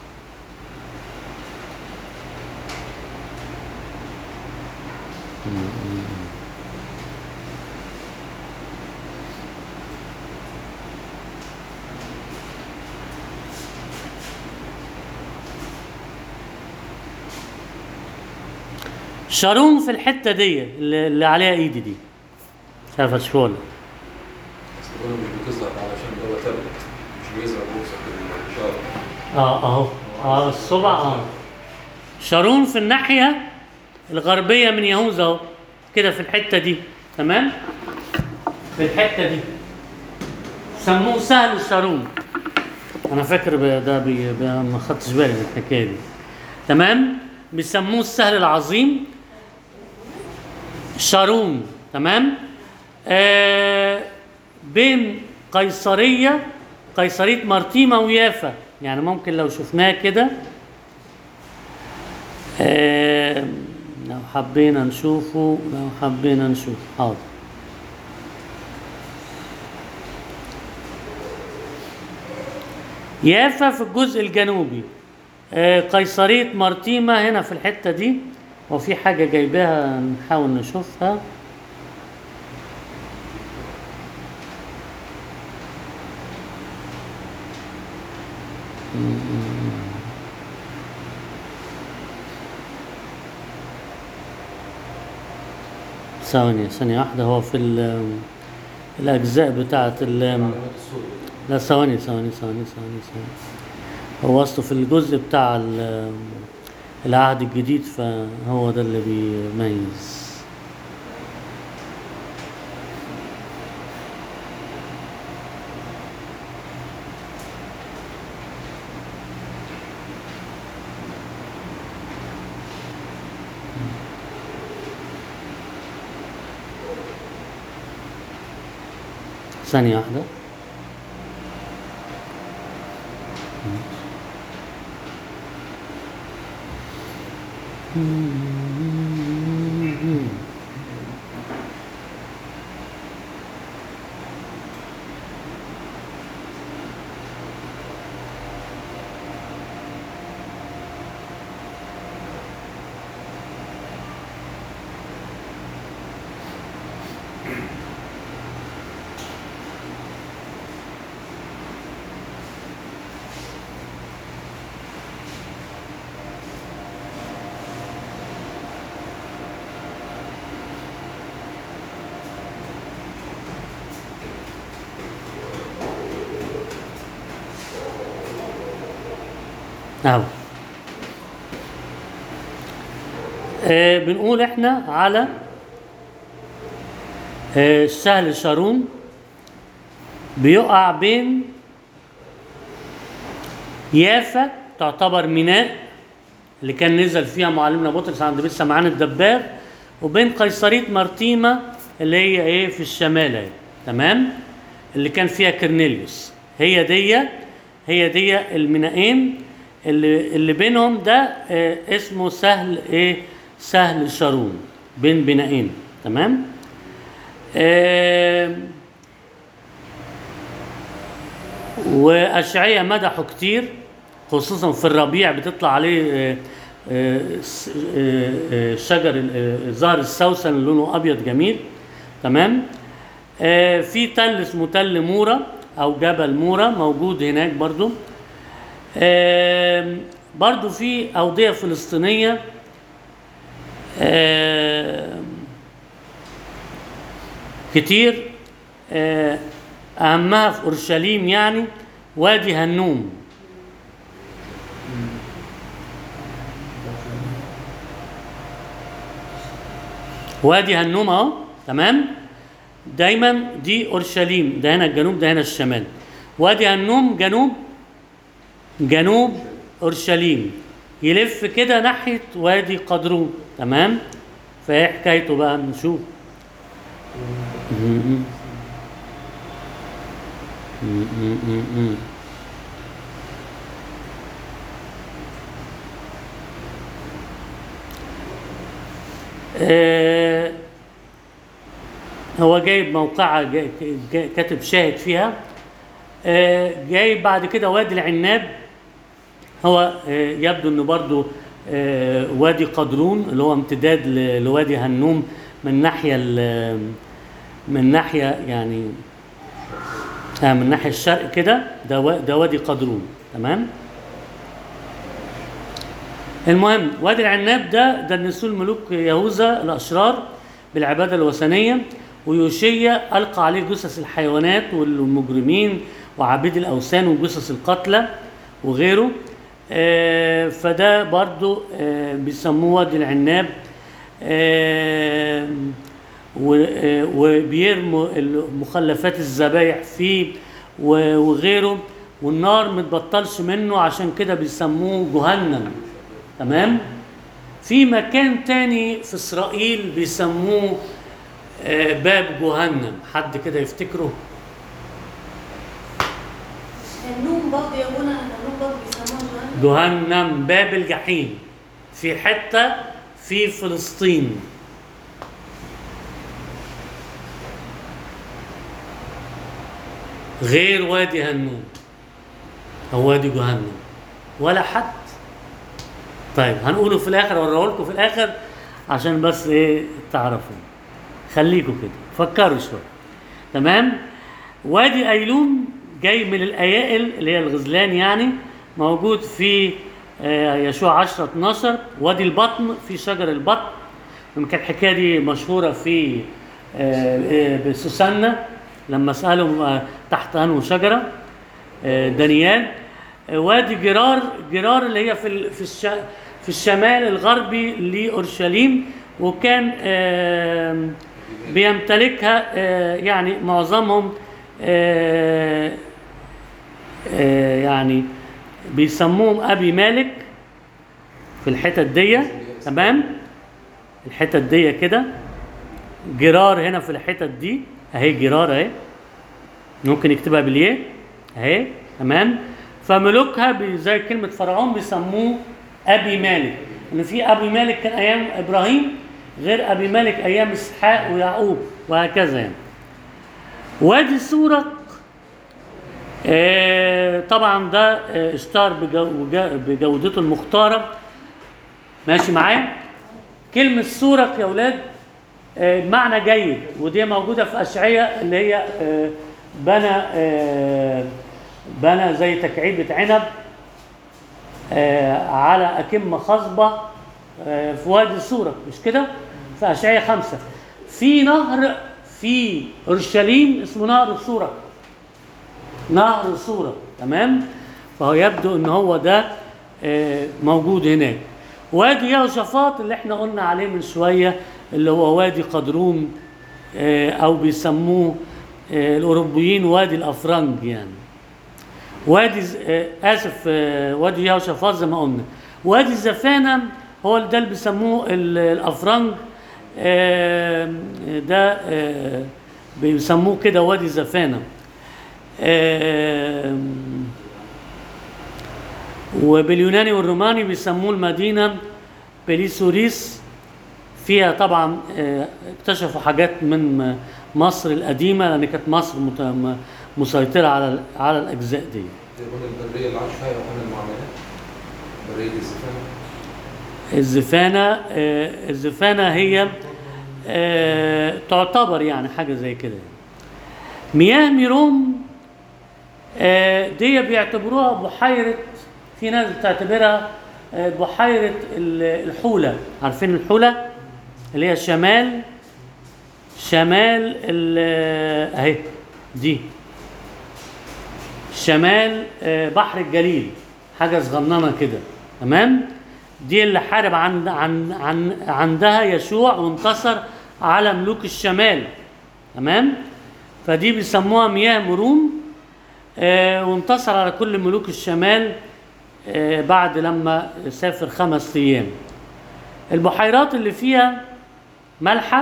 شارون في الحته دي اللي اللي عليها ايدي دي شايفه شغل بس بيقولوا مش بتظهر علشان هو تابلت مش بيظهر بوكسك الاشاره اه اهو اه الصبع اه شارون في الناحيه الغربيه من يهوذا اهو كده في الحته دي تمام في الحته دي سموه سهل شارون انا فاكر ب- ده بي ب- ما خدتش بالي من الحكايه دي تمام بيسموه السهل العظيم شارون تمام آه بين قيصريه قيصريه مرتيما ويافا يعني ممكن لو شفناه كده آه لو حبينا نشوفه لو حبينا نشوف حاضر يافا في الجزء الجنوبي آه، قيصرية مرتيما هنا في الحتة دي وفي حاجة جايباها نحاول نشوفها ثواني ثانية واحدة هو في ال- الأجزاء بتاعة ال- علامات السود لا ثواني ثواني ثواني ثواني ثواني هو اصله في الجزء بتاع ال- العهد الجديد فهو ده اللي بيميز ثانية واحدة اهو آه بنقول احنا على آه سهل شارون بيقع بين يافا تعتبر ميناء اللي كان نزل فيها معلمنا بطرس عند بيت سمعان الدباغ وبين قيصرية مرتيما اللي هي ايه في الشمال اهي تمام اللي كان فيها كرنيليوس هي دي هي دي المينائين اللي اللي بينهم ده آه اسمه سهل ايه سهل شارون بين بنائين تمام آه وأشعية مدحوا كتير خصوصا في الربيع بتطلع عليه آه، آه، س- آه، آه، شجر ال- آه، زهر السوسن اللي لونه أبيض جميل تمام آه، في تل اسمه تل مورا أو جبل مورا موجود هناك برضو آه، برضو في أودية فلسطينية آه، كتير آه، أهمها في أورشليم يعني وادي هنوم وادي هنوم اهو تمام دايما دي اورشليم ده هنا الجنوب ده هنا الشمال وادي هنوم جنوب جنوب اورشليم يلف كده ناحيه وادي قدرون تمام فايه حكايته بقى نشوف م-م. م-م-م-م. آه، هو جايب موقعة جا- جا- كاتب شاهد فيها آه، جايب بعد كده وادي العناب هو آه، يبدو انه برضو آه، وادي قدرون اللي هو امتداد ل- لوادي هنوم من ناحيه ال- من ناحيه يعني آه من ناحيه الشرق كده ده وا- ده وادي قدرون تمام المهم وادي العناب ده ده نسول ملوك يهوذا الاشرار بالعباده الوثنيه ويوشيا القى عليه جثث الحيوانات والمجرمين وعبيد الاوثان وجثث القتلى وغيره آه، فده برضو آه، بيسموه وادي العناب آه، و- آه، وبيرموا مخلفات الذبايح فيه و- وغيره والنار متبطلش منه عشان كده بيسموه جهنم تمام في مكان تاني في اسرائيل بيسموه آه، باب جهنم حد كده يفتكره النوم برضه يا ابونا النوم برضه بيسموها جهنم جهنم باب الجحيم في حتة في فلسطين غير وادي هنون أو وادي جهنم ولا حد طيب هنقوله في الآخر أوريه لكم في الآخر عشان بس إيه تعرفوا خليكم كده فكروا شوية تمام وادي ايلون جاي من الايائل اللي هي الغزلان يعني موجود في آه، يشوع 10 12 وادي البطن في شجر البطن يمكن الحكايه دي مشهوره في آه، آه، بسوسنة لما سالهم آه، تحت انه شجره آه، دانيال آه، وادي جرار جرار اللي هي في ال- في الش في الشمال الغربي لاورشليم وكان آه، بيمتلكها آه، يعني معظمهم آه، آه، يعني بيسموهم ابي مالك في الحتت دي تمام الحتت دي كده جرار هنا في الحتت دي اهي جرار اهي ممكن يكتبها بالياء اهي تمام فملوكها بي- زي كلمه فرعون بيسموه ابي مالك ان في ابي مالك كان ايام ابراهيم غير ابي مالك ايام اسحاق ويعقوب وهكذا يعني وادي سورق آه طبعا ده آه اشتهر بجو- بجا- بجودته المختاره ماشي معايا كلمه سورق يا اولاد آه معنى جيد ودي موجوده في اشعيه اللي هي آه بنى آه بنى زي تكعيبه عنب آه على أكمة خصبة آه في وادي سورة مش كده؟ في أشعية خمسة في نهر في أورشليم اسمه نهر سورة نهر سورة تمام؟ فهو يبدو ان هو ده آه موجود هناك وادي يهوشافاط اللي احنا قلنا عليه من شوية اللي هو وادي قدروم آه او بيسموه آه الاوروبيين وادي الافرنج يعني وادي ز- آه، اسف آه، وادي يهوشافاط زي ما قلنا وادي الزفانه هو ده اللي بيسموه ال- الافرنج آه، ده آه، بيسموه كده وادي زفانه آه، وباليوناني والروماني بيسموه المدينه بليسوريس فيها طبعا آه، اكتشفوا حاجات من م- مصر القديمه لان كانت مصر مت- م- مسيطره على ال- على الاجزاء دي تقريبا البرية اللي عاش فيها يوحنا المعمدان برية الزفانة الزفانة آه، الزفانة هي آه، تعتبر يعني حاجة زي كده مياه ميروم آه، دي بيعتبروها بحيرة في ناس بتعتبرها آه، بحيرة ال- الحولة عارفين الحولة اللي هي شمال شمال ال- اهي دي شمال آه، بحر الجليل حاجه صغننه كده تمام دي اللي حارب عن عن عن عندها يشوع وانتصر على ملوك الشمال تمام فدي بيسموها مياه مروم آه وانتصر على كل ملوك الشمال آه بعد لما سافر خمس ايام البحيرات اللي فيها مالحه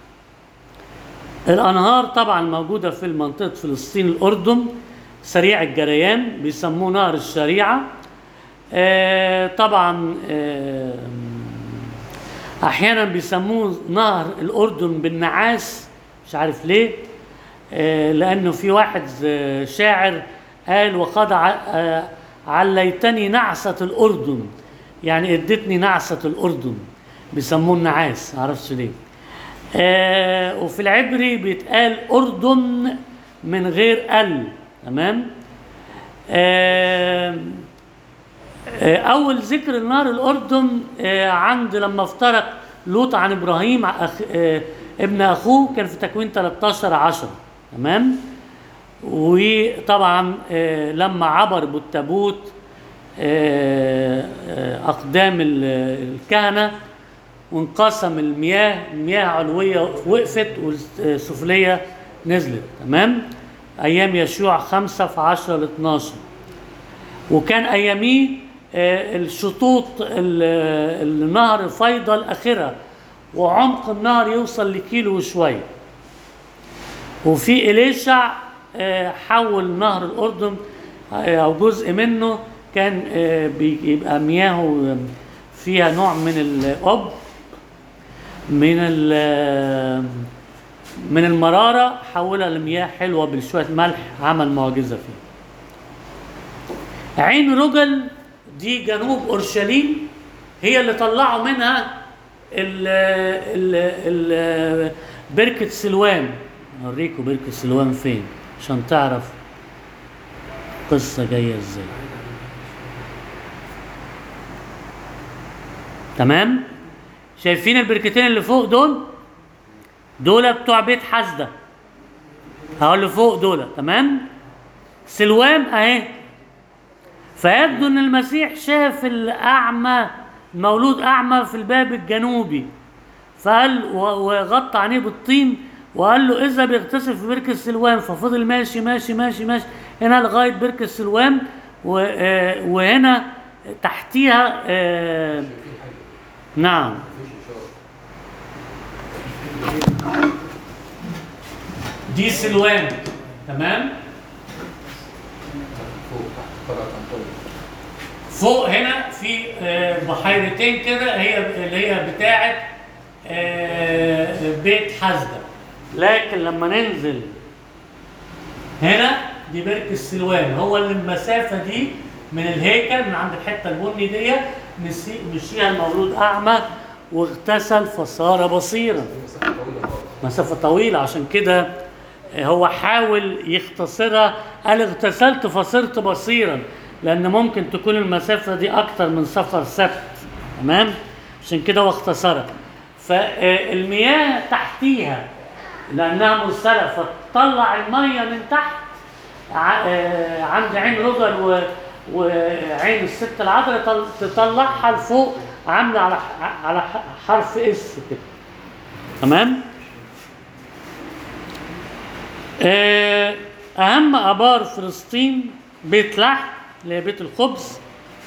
الانهار طبعا موجوده في منطقه فلسطين الاردن سريع الجريان بيسموه نهر الشريعه آه طبعا آه احيانا بيسموه نهر الاردن بالنعاس مش عارف ليه آه لانه في واحد آه، شاعر قال وقد ع- آه، عليتني نعسة الأردن يعني ادتني نعسة الأردن بيسموه النعاس معرفش ليه آه وفي العبري بيتقال أردن من غير ال تمام آه آه، أول ذكر النار الأردن آه، عند لما افترق لوط عن إبراهيم أخ آه، ابن أخوه كان في تكوين 13 10 تمام وطبعا آه، لما عبر بالتابوت آه، آه، أقدام ال- الكهنة وانقسم المياه المياه علوية وقفت والسفلية نزلت تمام أيام يشوع خمسة في عشرة ل 12 وكان اياميه آه، الشطوط ال- النهر فيضة الأخرة وعمق النهر يوصل لكيلو وشوية وفي إليشع آه، حول نهر الأردن آه، أو جزء منه كان آه، بيبقى مياهه فيها نوع من الأب من ال- من المرارة حولها لمياه حلوة بشوية ملح عمل معجزة فيها عين رجل دي جنوب اورشليم هي اللي طلعوا منها ال ال ال بركة سلوان اوريكم بركة سلوان فين عشان تعرف القصة جاية ازاي تمام شايفين البركتين اللي فوق دول دول بتوع بيت حسده هقول اللي فوق دول تمام سلوان اهي فيبدو ان المسيح شاف الاعمى مولود اعمى في الباب الجنوبي فقال و- وغطى عينيه بالطين وقال له اذهب يغتسل في بركه السلوان ففضل ماشي ماشي ماشي ماشي هنا لغايه بركه السلوان و- آه، وهنا تحتيها آه، شايفين حاجه نعم مفيش اشاره دي سلوان تمام فوق تحت قلعه انطونيو فوق هنا في آه، بحيرتين كده هي اللي هي بتاعه آه، بيت حزده لكن لما ننزل هنا دي بركة السلوان هو اللي المسافة دي من الهيكل من عند الحتة البني دي مشي- مشيها المولود أعمى واغتسل فصار بصيرا دي مسافه طويله خالص مسافة طويلة عشان كده هو حاول يختصرها قال اغتسلت فصرت بصيرا لأن ممكن تكون المسافة دي أكتر من سفر سبت تمام عشان كده هو اختصرها فالمياه تحتيها لأنها مرسلة فتطلع المية من تحت ع- آه، عند عين رجل و- وعين الست العذراء تل- تطلعها لفوق عاملة على ح- على ح- حرف اس كده تمام آه، أهم آبار فلسطين بيت لحم اللي هي بيت الخبز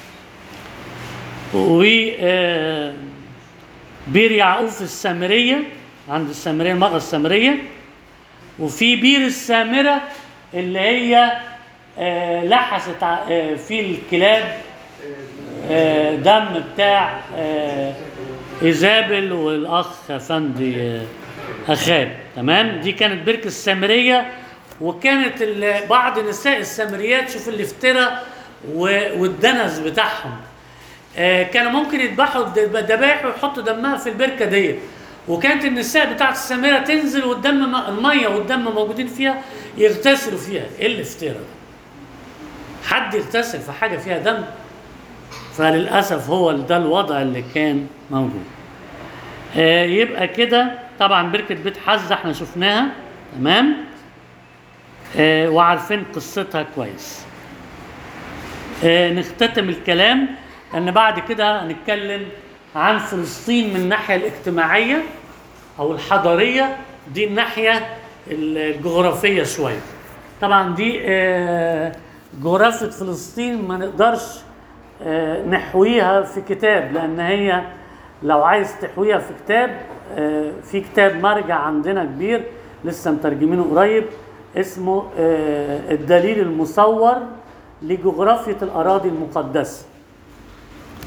و آه، بير يعقوب في السامرية عند السامرية المرأة السامرية وفي بير السامرة اللي هي آه، لحست ع- آه، في الكلاب آه، دم بتاع آه، ايزابل والاخ افندي آه، اخاب تمام دي كانت بركه السامريه وكانت ال- بعض نساء السامريات شوف الافتراء و- والدنس بتاعهم آه، كانوا ممكن يذبحوا الد- الذبائح ويحطوا دمها في البركه ديت وكانت النساء بتاعت السامره تنزل والدم م- الميه والدم موجودين فيها يغتسلوا فيها ايه الافتراء ده حد يغتسل في حاجه فيها دم فللاسف هو ده الوضع اللي كان موجود آه، يبقى كده طبعا بركه بيت حزه احنا شفناها تمام آه، وعارفين قصتها كويس آه، نختتم الكلام لان بعد كده هنتكلم عن فلسطين من الناحيه الاجتماعيه او الحضاريه دي الناحيه الجغرافيه شويه طبعا دي آه، جغرافيه فلسطين ما نقدرش آه، نحويها في كتاب لان هي لو عايز تحويها في كتاب آه، في كتاب مرجع عندنا كبير لسه مترجمينه قريب اسمه آه، الدليل المصور لجغرافية الأراضي المقدسة